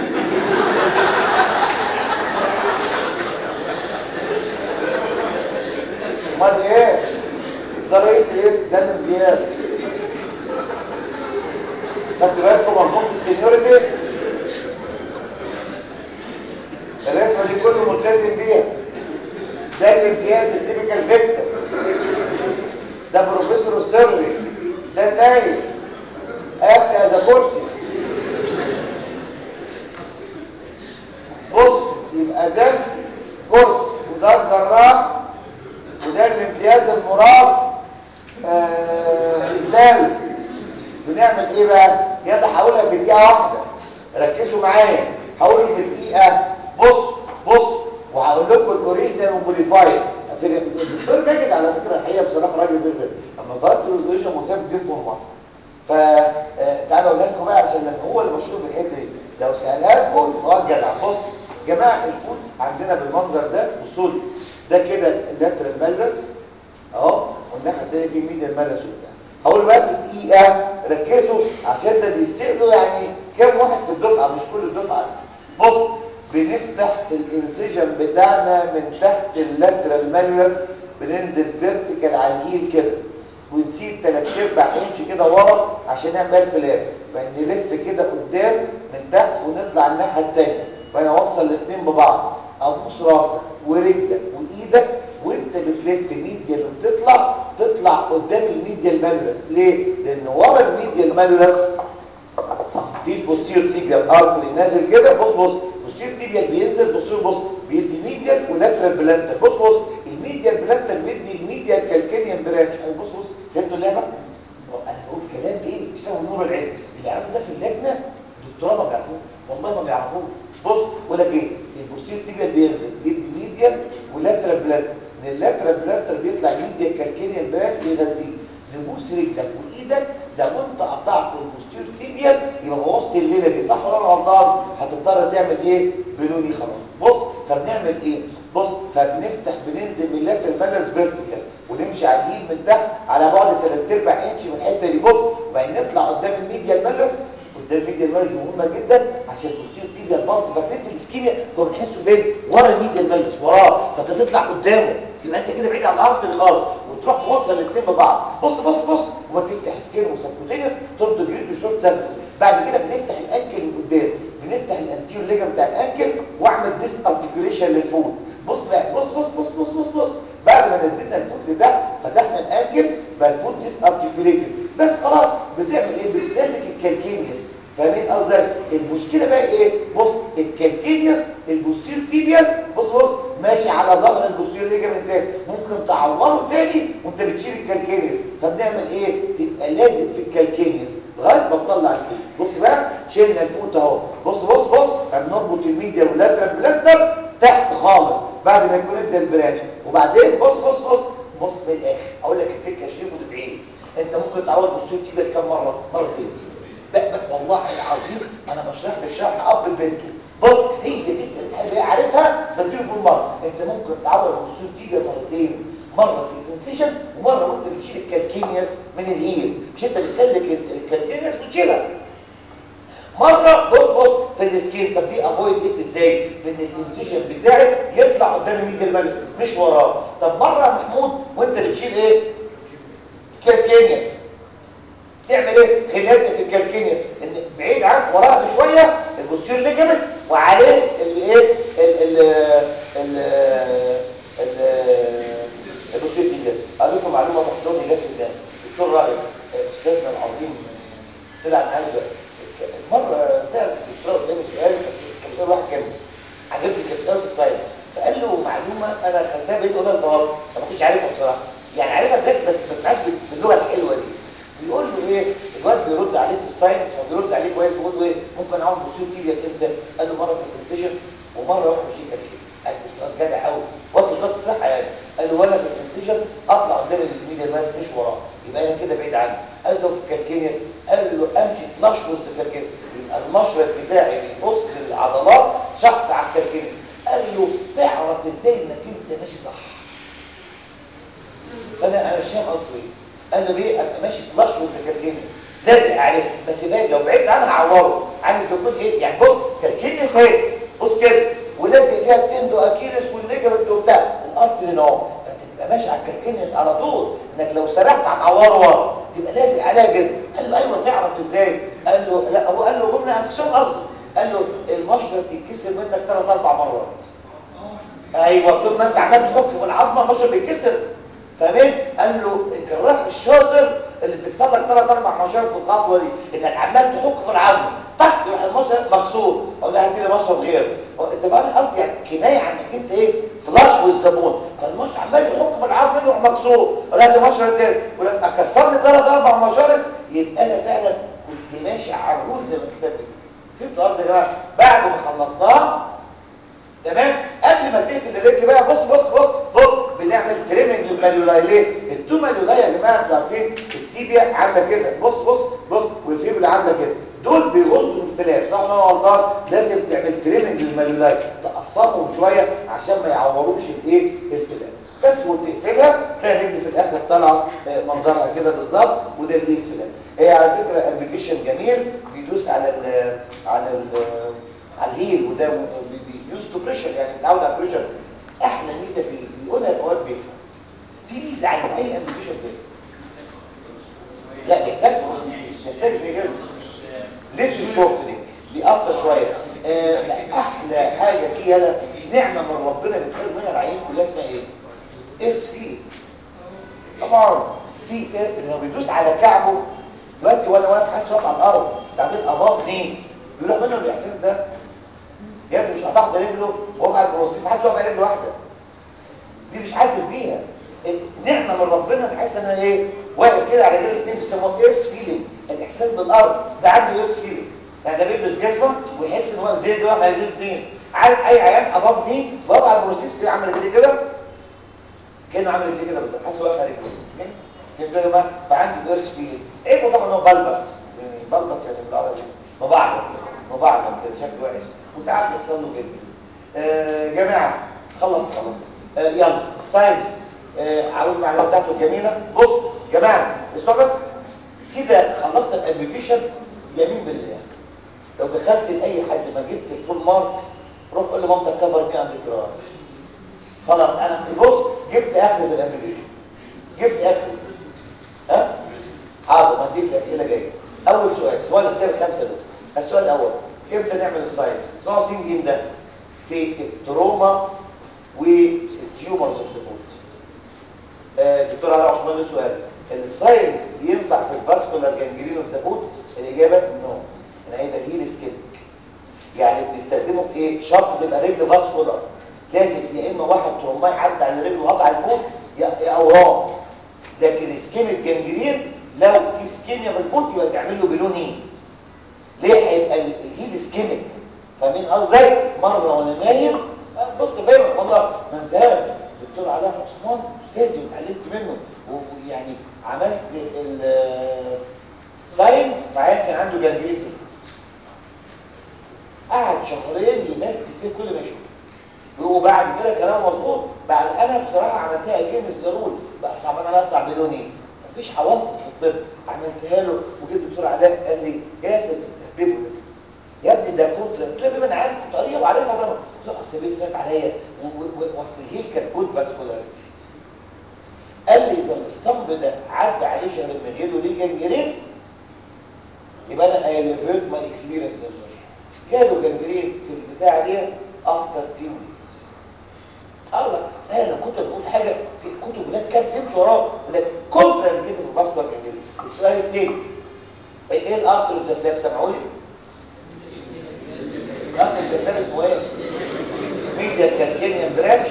امال ايه ده رئيس رئيس ده الامتياز خدت بالكم مربوط بالسينيورتي الرسمه دي كله ملتزم بيها ده الامتياز التيبيكال فيكتور ده بروفيسور السري ده نايم قاعد از كرسي بص يبقى ده كرسي وده الجراح وده الامتياز المراد آه رسالة بنعمل ايه بقى يلا هقولها في دقيقه واحده ركزوا معايا هقول في دقيقه بص بص وهقول لكم الاوريجينال والموديفايد الدكتور ماجد على فكره الحقيقه بصراحه راجل بيرفكت اما طلبت الاوريجينال مهتم جدا والله فتعالوا اقول لكم بقى عشان لما هو اللي مشهور بالحته دي لو سالها لكم يبقى هو جدع بص جماعه الفود عندنا بالمنظر ده بصوا لي ده كده اللاترال مالرس اهو والناحيه الثانيه في ميديا المالرس وبتاع هقول بقى في دقيقه ركزوا عشان ده بيسالوا يعني كام واحد في الدفعه مش كل الدفعه بص بنفتح الانسجن بتاعنا من تحت اللاترال مالرس بننزل فيرتيكال على الهيل كده ونسيب ثلاث ارباع انش كده ورا عشان نعمل فلاب نلف كده قدام من تحت ونطلع الناحيه الثانيه وانا اوصل الاثنين ببعض ابوس راسك ورجلك وايدك وانت بتلف ميديا وبتطلع تطلع قدام الميديا المالرس ليه لان ورا الميديا المالرس في البوستير تيبيال ارتري نازل كده بص بص البوستير تيبيال بينزل بص بص بيدي ميديال ولاترال بلانتر بص بص الميديال بلانتر بيدي الميديال كالكينيان برانش بص بص فهمتوا اللعبه انا بقول كلام ايه بيساوي نور العين اللي يعرفوا ده في اللجنه دكتوراه ما بيعرفوش والله ما بيعرفوش بص بقول لك ايه البوستير تيبيال بينزل بيدي ميديال ولاترال بلانتر من اللاترال بلانتر بيطلع ميديال كالكينيان برانش بيغذيه نبوس رجلك وايدك لو انت قطعت البوستير تيبيال يبقى بوظت الليله دي صح ولا انا غلطان هتضطر تعمل ايه بنوني خلاص بص فبنعمل ايه بص فبنفتح بننزل من اللاترال بالانس فيرتيكال ونمشي على اليمين من تحت على بعد 3 ارباع انش من الحته دي بص وبعدين نطلع قدام الميديا المالس قدام الميديا المالس مهمه جدا عشان البوستير تيبيال بالانس فاكرين في الاسكيميا كنا بنحسه فين ورا الميديا المالس وراه فانت تطلع قدامه تبقى انت كده بعيد عن الارض خالص وتروح موصل الاثنين ببعض بص بص بص وتفتح سكين وسبكوتينس ترد جريد وشورت سبت بعد كده بنفتح الانكل من قدام بنفتح الانتيور ليجا بتاع الانكل واعمل ديس ارتكيوليشن للفوت بص بقى بص بص بص بص بص بص بعد ما نزلنا الفوت لتحت فتحنا الانكل بقى الفوت ديس ارتكيوليتد بس خلاص بتعمل ايه بتسلك الكالكينيوس فاهمين قصدك المشكله بقى ايه بص الكالكينيوس البوستير تيبيال بص بص ماشي على ظهر البوستير ليجامنتات ممكن تعوره تاني وانت بتشيل الكالكينيوس فبنعمل ايه تبقى لازم في الكالكينيوس لغايه ما تطلع الفوت بص بقى شلنا الفوت اهو بص بص بص بنربط الميديا واللاترال بلاتر تحت خالص بعد ما يكون ادى البرانش وبعدين بص بص بص بص من الاخر اقول لك التكه شريف وتدعي لي انت ممكن تعوض البوستير تيبيال كام مره مرتين بقى بقى والله العظيم انا بشرح لك شرح اب البنت بص هي دي اللي تحب عارفها بديه كل مره انت ممكن تعوض البوستير تيبيال مرتين مره في الانسيشن ومره وانت بتشيل الكالكينيوس من الهيل مش انت بتسلك الكالكينيوس وتشيلها مره بص بص في السكين طب دي افويد ايه ازاي ان الانسيشن بتاعك يطلع قدام الميديا المالس مش وراه طب مره يا محمود وانت بتشيل ايه كالكينيوس تعمل ايه خلاسه في الكالكينيوس ان بعيد عنك وراها بشويه البوستير ليجمنت وعليه الايه ال ال ال البوستير تيبيال قال لكم معلومه محضرني جت قدام الدكتور رائد استاذنا العظيم طلع معايا مره سال الدكتور قدامي سؤال كان بيقول واحد كان عجبني كان بيساله في الساينس فقال له معلومه انا خدتها بقيت اقولها للطلبه انا ما كنتش عارفها بصراحه يعني عارفها بجد بس ما سمعتش باللغه الحلوه دي بيقول له ايه الواد بيرد عليه في الساينس فبيرد عليه كويس بيقول له ايه ممكن اعمل بوستير تيبيال امتى قال له مره في الانسيشن ومره واحد بشيل كالكيس قال له جدع قوي وقت وقت الصحه يعني قال له وانا في الانسيشن اطلع قدام الميديا ماس مش وراه يبقى انا كده بعيد عنه قال له في الكالكينيس قال له امشي فلاش وسط الكالكينيس يبقى المشرط بتاعي بيبص العضلات شحط على الكالكينيس قال له تعرف ازاي انك انت ماشي صح فانا انا مش فاهم قصده ايه قال له ليه ابقى ماشي فلاش وتكلمني لازق عليه بس بقى لو بعدت عنها عوره عايز يكون ايه يعني بص كالكينس اهي بص كده ولازق فيها التندو اكيلس والليجمنت وبتاع الارترين اهو فانت تبقى ماشي على الكالكينس على طول انك لو سرحت هتعوره ورا تبقى لازق عليها كده قال له ايوه تعرف ازاي قال له لا هو قال له جمله انكسون قصدي قال له المشرط تتكسر منك ثلاث اربع مرات ايوه طول ما انت عمال تحك في العظمه المشرط بيتكسر فاهمين قال له الجراح الشاطر اللي بتكسر لك ثلاث اربع مشارط في الخطوه دي انك عمال تحك في العظمه طق يروح المشرط مكسور اقول له هات لي مشرط غيره هو انت فاهم قصدي يعني كنايه عن انك انت ايه فلاش والزبون فالمشرط عمال يحك في العظم يروح مكسور اقول له هات لي مشرط تاني يقول لك اكسر لي ثلاث اربع مشارط يبقى انا فعلا كنت ماشي على الرول زي ما الكتاب بيقول فهمتوا قصدي يا جماعه بعد ما خلصناها تمام قبل ما تقفل الرجل بقى بص بص بص بص بنعمل تريمنج للماليولاي ليه التو ماليولاي يا جماعه انتوا عارفين التيبيا عامله كده بص بص بص والفيبل عامله كده دول بيغصوا الفلاب صح ولا انا غلطان لازم تعمل تريمنج للماليولاي تقصفهم شويه عشان ما يعوروش الايه الفلاب بس وتقفلها تلاقي الرجل في الاخر طالعه آه، منظرها كده بالظبط وده اللي الفلاب هي على فكره ابلكيشن جميل بيدوس على ال على ال على الهيل وده بيوز تو بريشر يعني متعود على البريشر احلى ميزه فيه بيقولها الاوقات بيفهم في ميزه عن اي ابلكيشن تاني لا يحتاج بروسيس يحتاج زي كده ليش شورت دي بيأثر شويه آه لا احلى حاجه فيها لا نعمه من ربنا بتخيل منها العيين كلها اسمها ايه؟ ايرس فيلينج طبعا في لما بيدوس على كعبه دلوقتي وانا واقف حاسس واقف على الارض بعدين اضاف نيه بيروح منه الاحساس ده يا ابني مش قطعت رجله وهو على البروسيس حاسس واقف على رجل واحده دي مش حاسس بيها نعمه من ربنا بحس ان انا ايه واقف كده على رجل الاثنين بيسموه ايرس فيلينج الاحساس بالارض ده عنده ايرس فيلينج يعني ده بيلبس جزمه ويحس ان هو زي ده واقف على رجل الاثنين عارف اي عيان اضاف دي واقف على البروسيس بيعمل كده كده كانه عامل ازاي كده بالظبط حاسس واقف على رجله فهمت يا جماعه فعندي ايرس فيلينج عيبه طبعا هو بلبس يعني بلبس يعني بالعربي مبعض مبعض كده شكله وحش وساعات بيحصل له كده آه جماعه خلص خلاص آه يلا الساينس آه عاوز المعلومات بتاعته جميله بص جماعه اسمع بس كده خلصت الابلكيشن يمين بالله لو دخلت لاي حد ما جبت الفول مارك روح قول لمامتك كفر مين عند الجراج خلاص انا بص جبت اخر في الابلكيشن جبت اخر ها حاضر هديك الاسئله جايه اول سؤال سؤال الاسئله الخمسه دول السؤال الاول امتى نعمل الساينس اسمعوا سين جيم ده في التروما والتيومرز اوف ذا فوت دكتور علاء عثمان له سؤال الساينس ينفع في الفاسكولار جانجرين اوف ذا فوت الاجابه نو انا عايز هيل سكيبك يعني بنستخدمه في ايه شرط تبقى رجل فاسكولار لازم يا اما واحد تروماي عدى على رجله وقطع الفوت يا اورام لكن سكيميك جانجرين لو في سكيميا في الفوت يبقى تعمل له بلون ايه ليه هيبقى الهيل سكيميك فاهمين قصدي مره وانا نايم بص فاهم والله ما انساهاش الدكتور علاء عثمان استاذي واتعلمت منه ويعني عملت الساينس معايا كان عنده جانجرين في الفوت قعد شهرين يمثل فيه كل ما يشوف وبعد كده كلام مظبوط بعد انا بصراحه عملتها اجين الزرول بقى صعب انا اطلع بلوني مفيش عواطف في الطب عملتها له وجيت الدكتور علاء قال لي ياسر بتحببه ده يا ابني ده كنت قلت له بما انا عارف كنت قريب عليه طبعا قلت له اصل بيه صعب عليا واصل الهيل كان جود فاسكولاريتي قال لي اذا الاسطمب ده عدى عليه شهر من غيره ليه جنجرين يبقى انا اي ليفيت ماي اكسبيرينس جاله جنجرين في البتاع دي افتر تيم الله انا لو كنت بقول حاجه في كتب ولاد كام تمشي وراه يقول لك كونترا كده في الباسكت جنجرين السؤال الثاني ايه الارتر اوف ذا فلاب سامعوا لي الارتر اوف ذا فلاب اسمه ايه ميديا كالكينيان برانش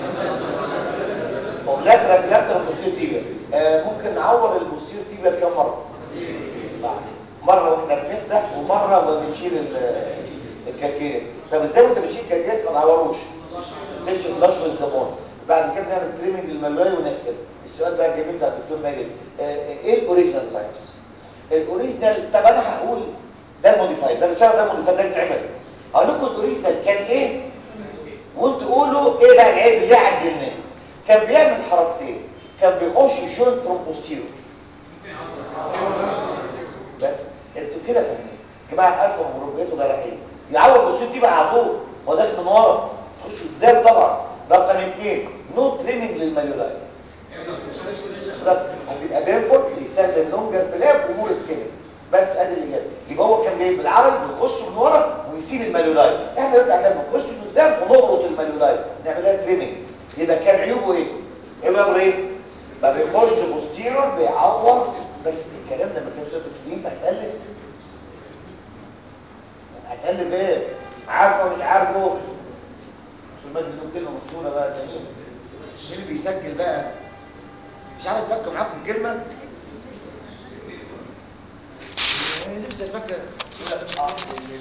وفلاترا فلاترا بوستير تيبيا آه ممكن نعور البوستير تيبيا كم مره مره واحنا بنفتح ومره وبنشيل الكالكينيس طب ازاي وانت بتشيل الكالكينيس ما نعوروش تمشي فلاش والزبون بعد كده نعمل تريمنج للملوي ونقفل السؤال بقى الجميل بتاع الدكتور ماجد آه ايه الاوريجينال ساينس الاوريجينال طب انا هقول ده الموديفايد ده الشرط ده الموديفايد ده بيتعمل هقول لكم الاوريجينال كان ايه وانتوا قولوا ايه بقى العيب اللي عدلناه كان بيعمل حركتين كان بيخش جوينت فروم بوستيرور بس انتوا كده فاهمين يا جماعه الف مبروك بقيتوا جراحين يعوض الصوت دي بقى على طول هو ده من ورا تخش قدام طبعا رقم اثنين نو تريمنج للماليولاي بالظبط هتبقى بيرفورت بيستخدم لونجر بلاب ومور سكيل بس ادي اللي جاب يبقى هو كان بي- بالعرض بيخش من ورا ويسيب الماليولاي احنا دلوقتي عندنا بنخش من قدام ونقرط الماليولاي نعملها تريمنج يبقى كان عيوبه ايه؟ عيوبه ايه؟ ما بيخش بوستيرور بيعور بس الكلام ده ما كانش انت هتقلب هتقلب ايه؟ عارفه ومش عارفه عشان ما تجيبوا كلمه مشهوره بقى تانية مين اللي بيسجل بقى مش عارف افكر معاكم كلمه انا نفسي افكر يقول لك اه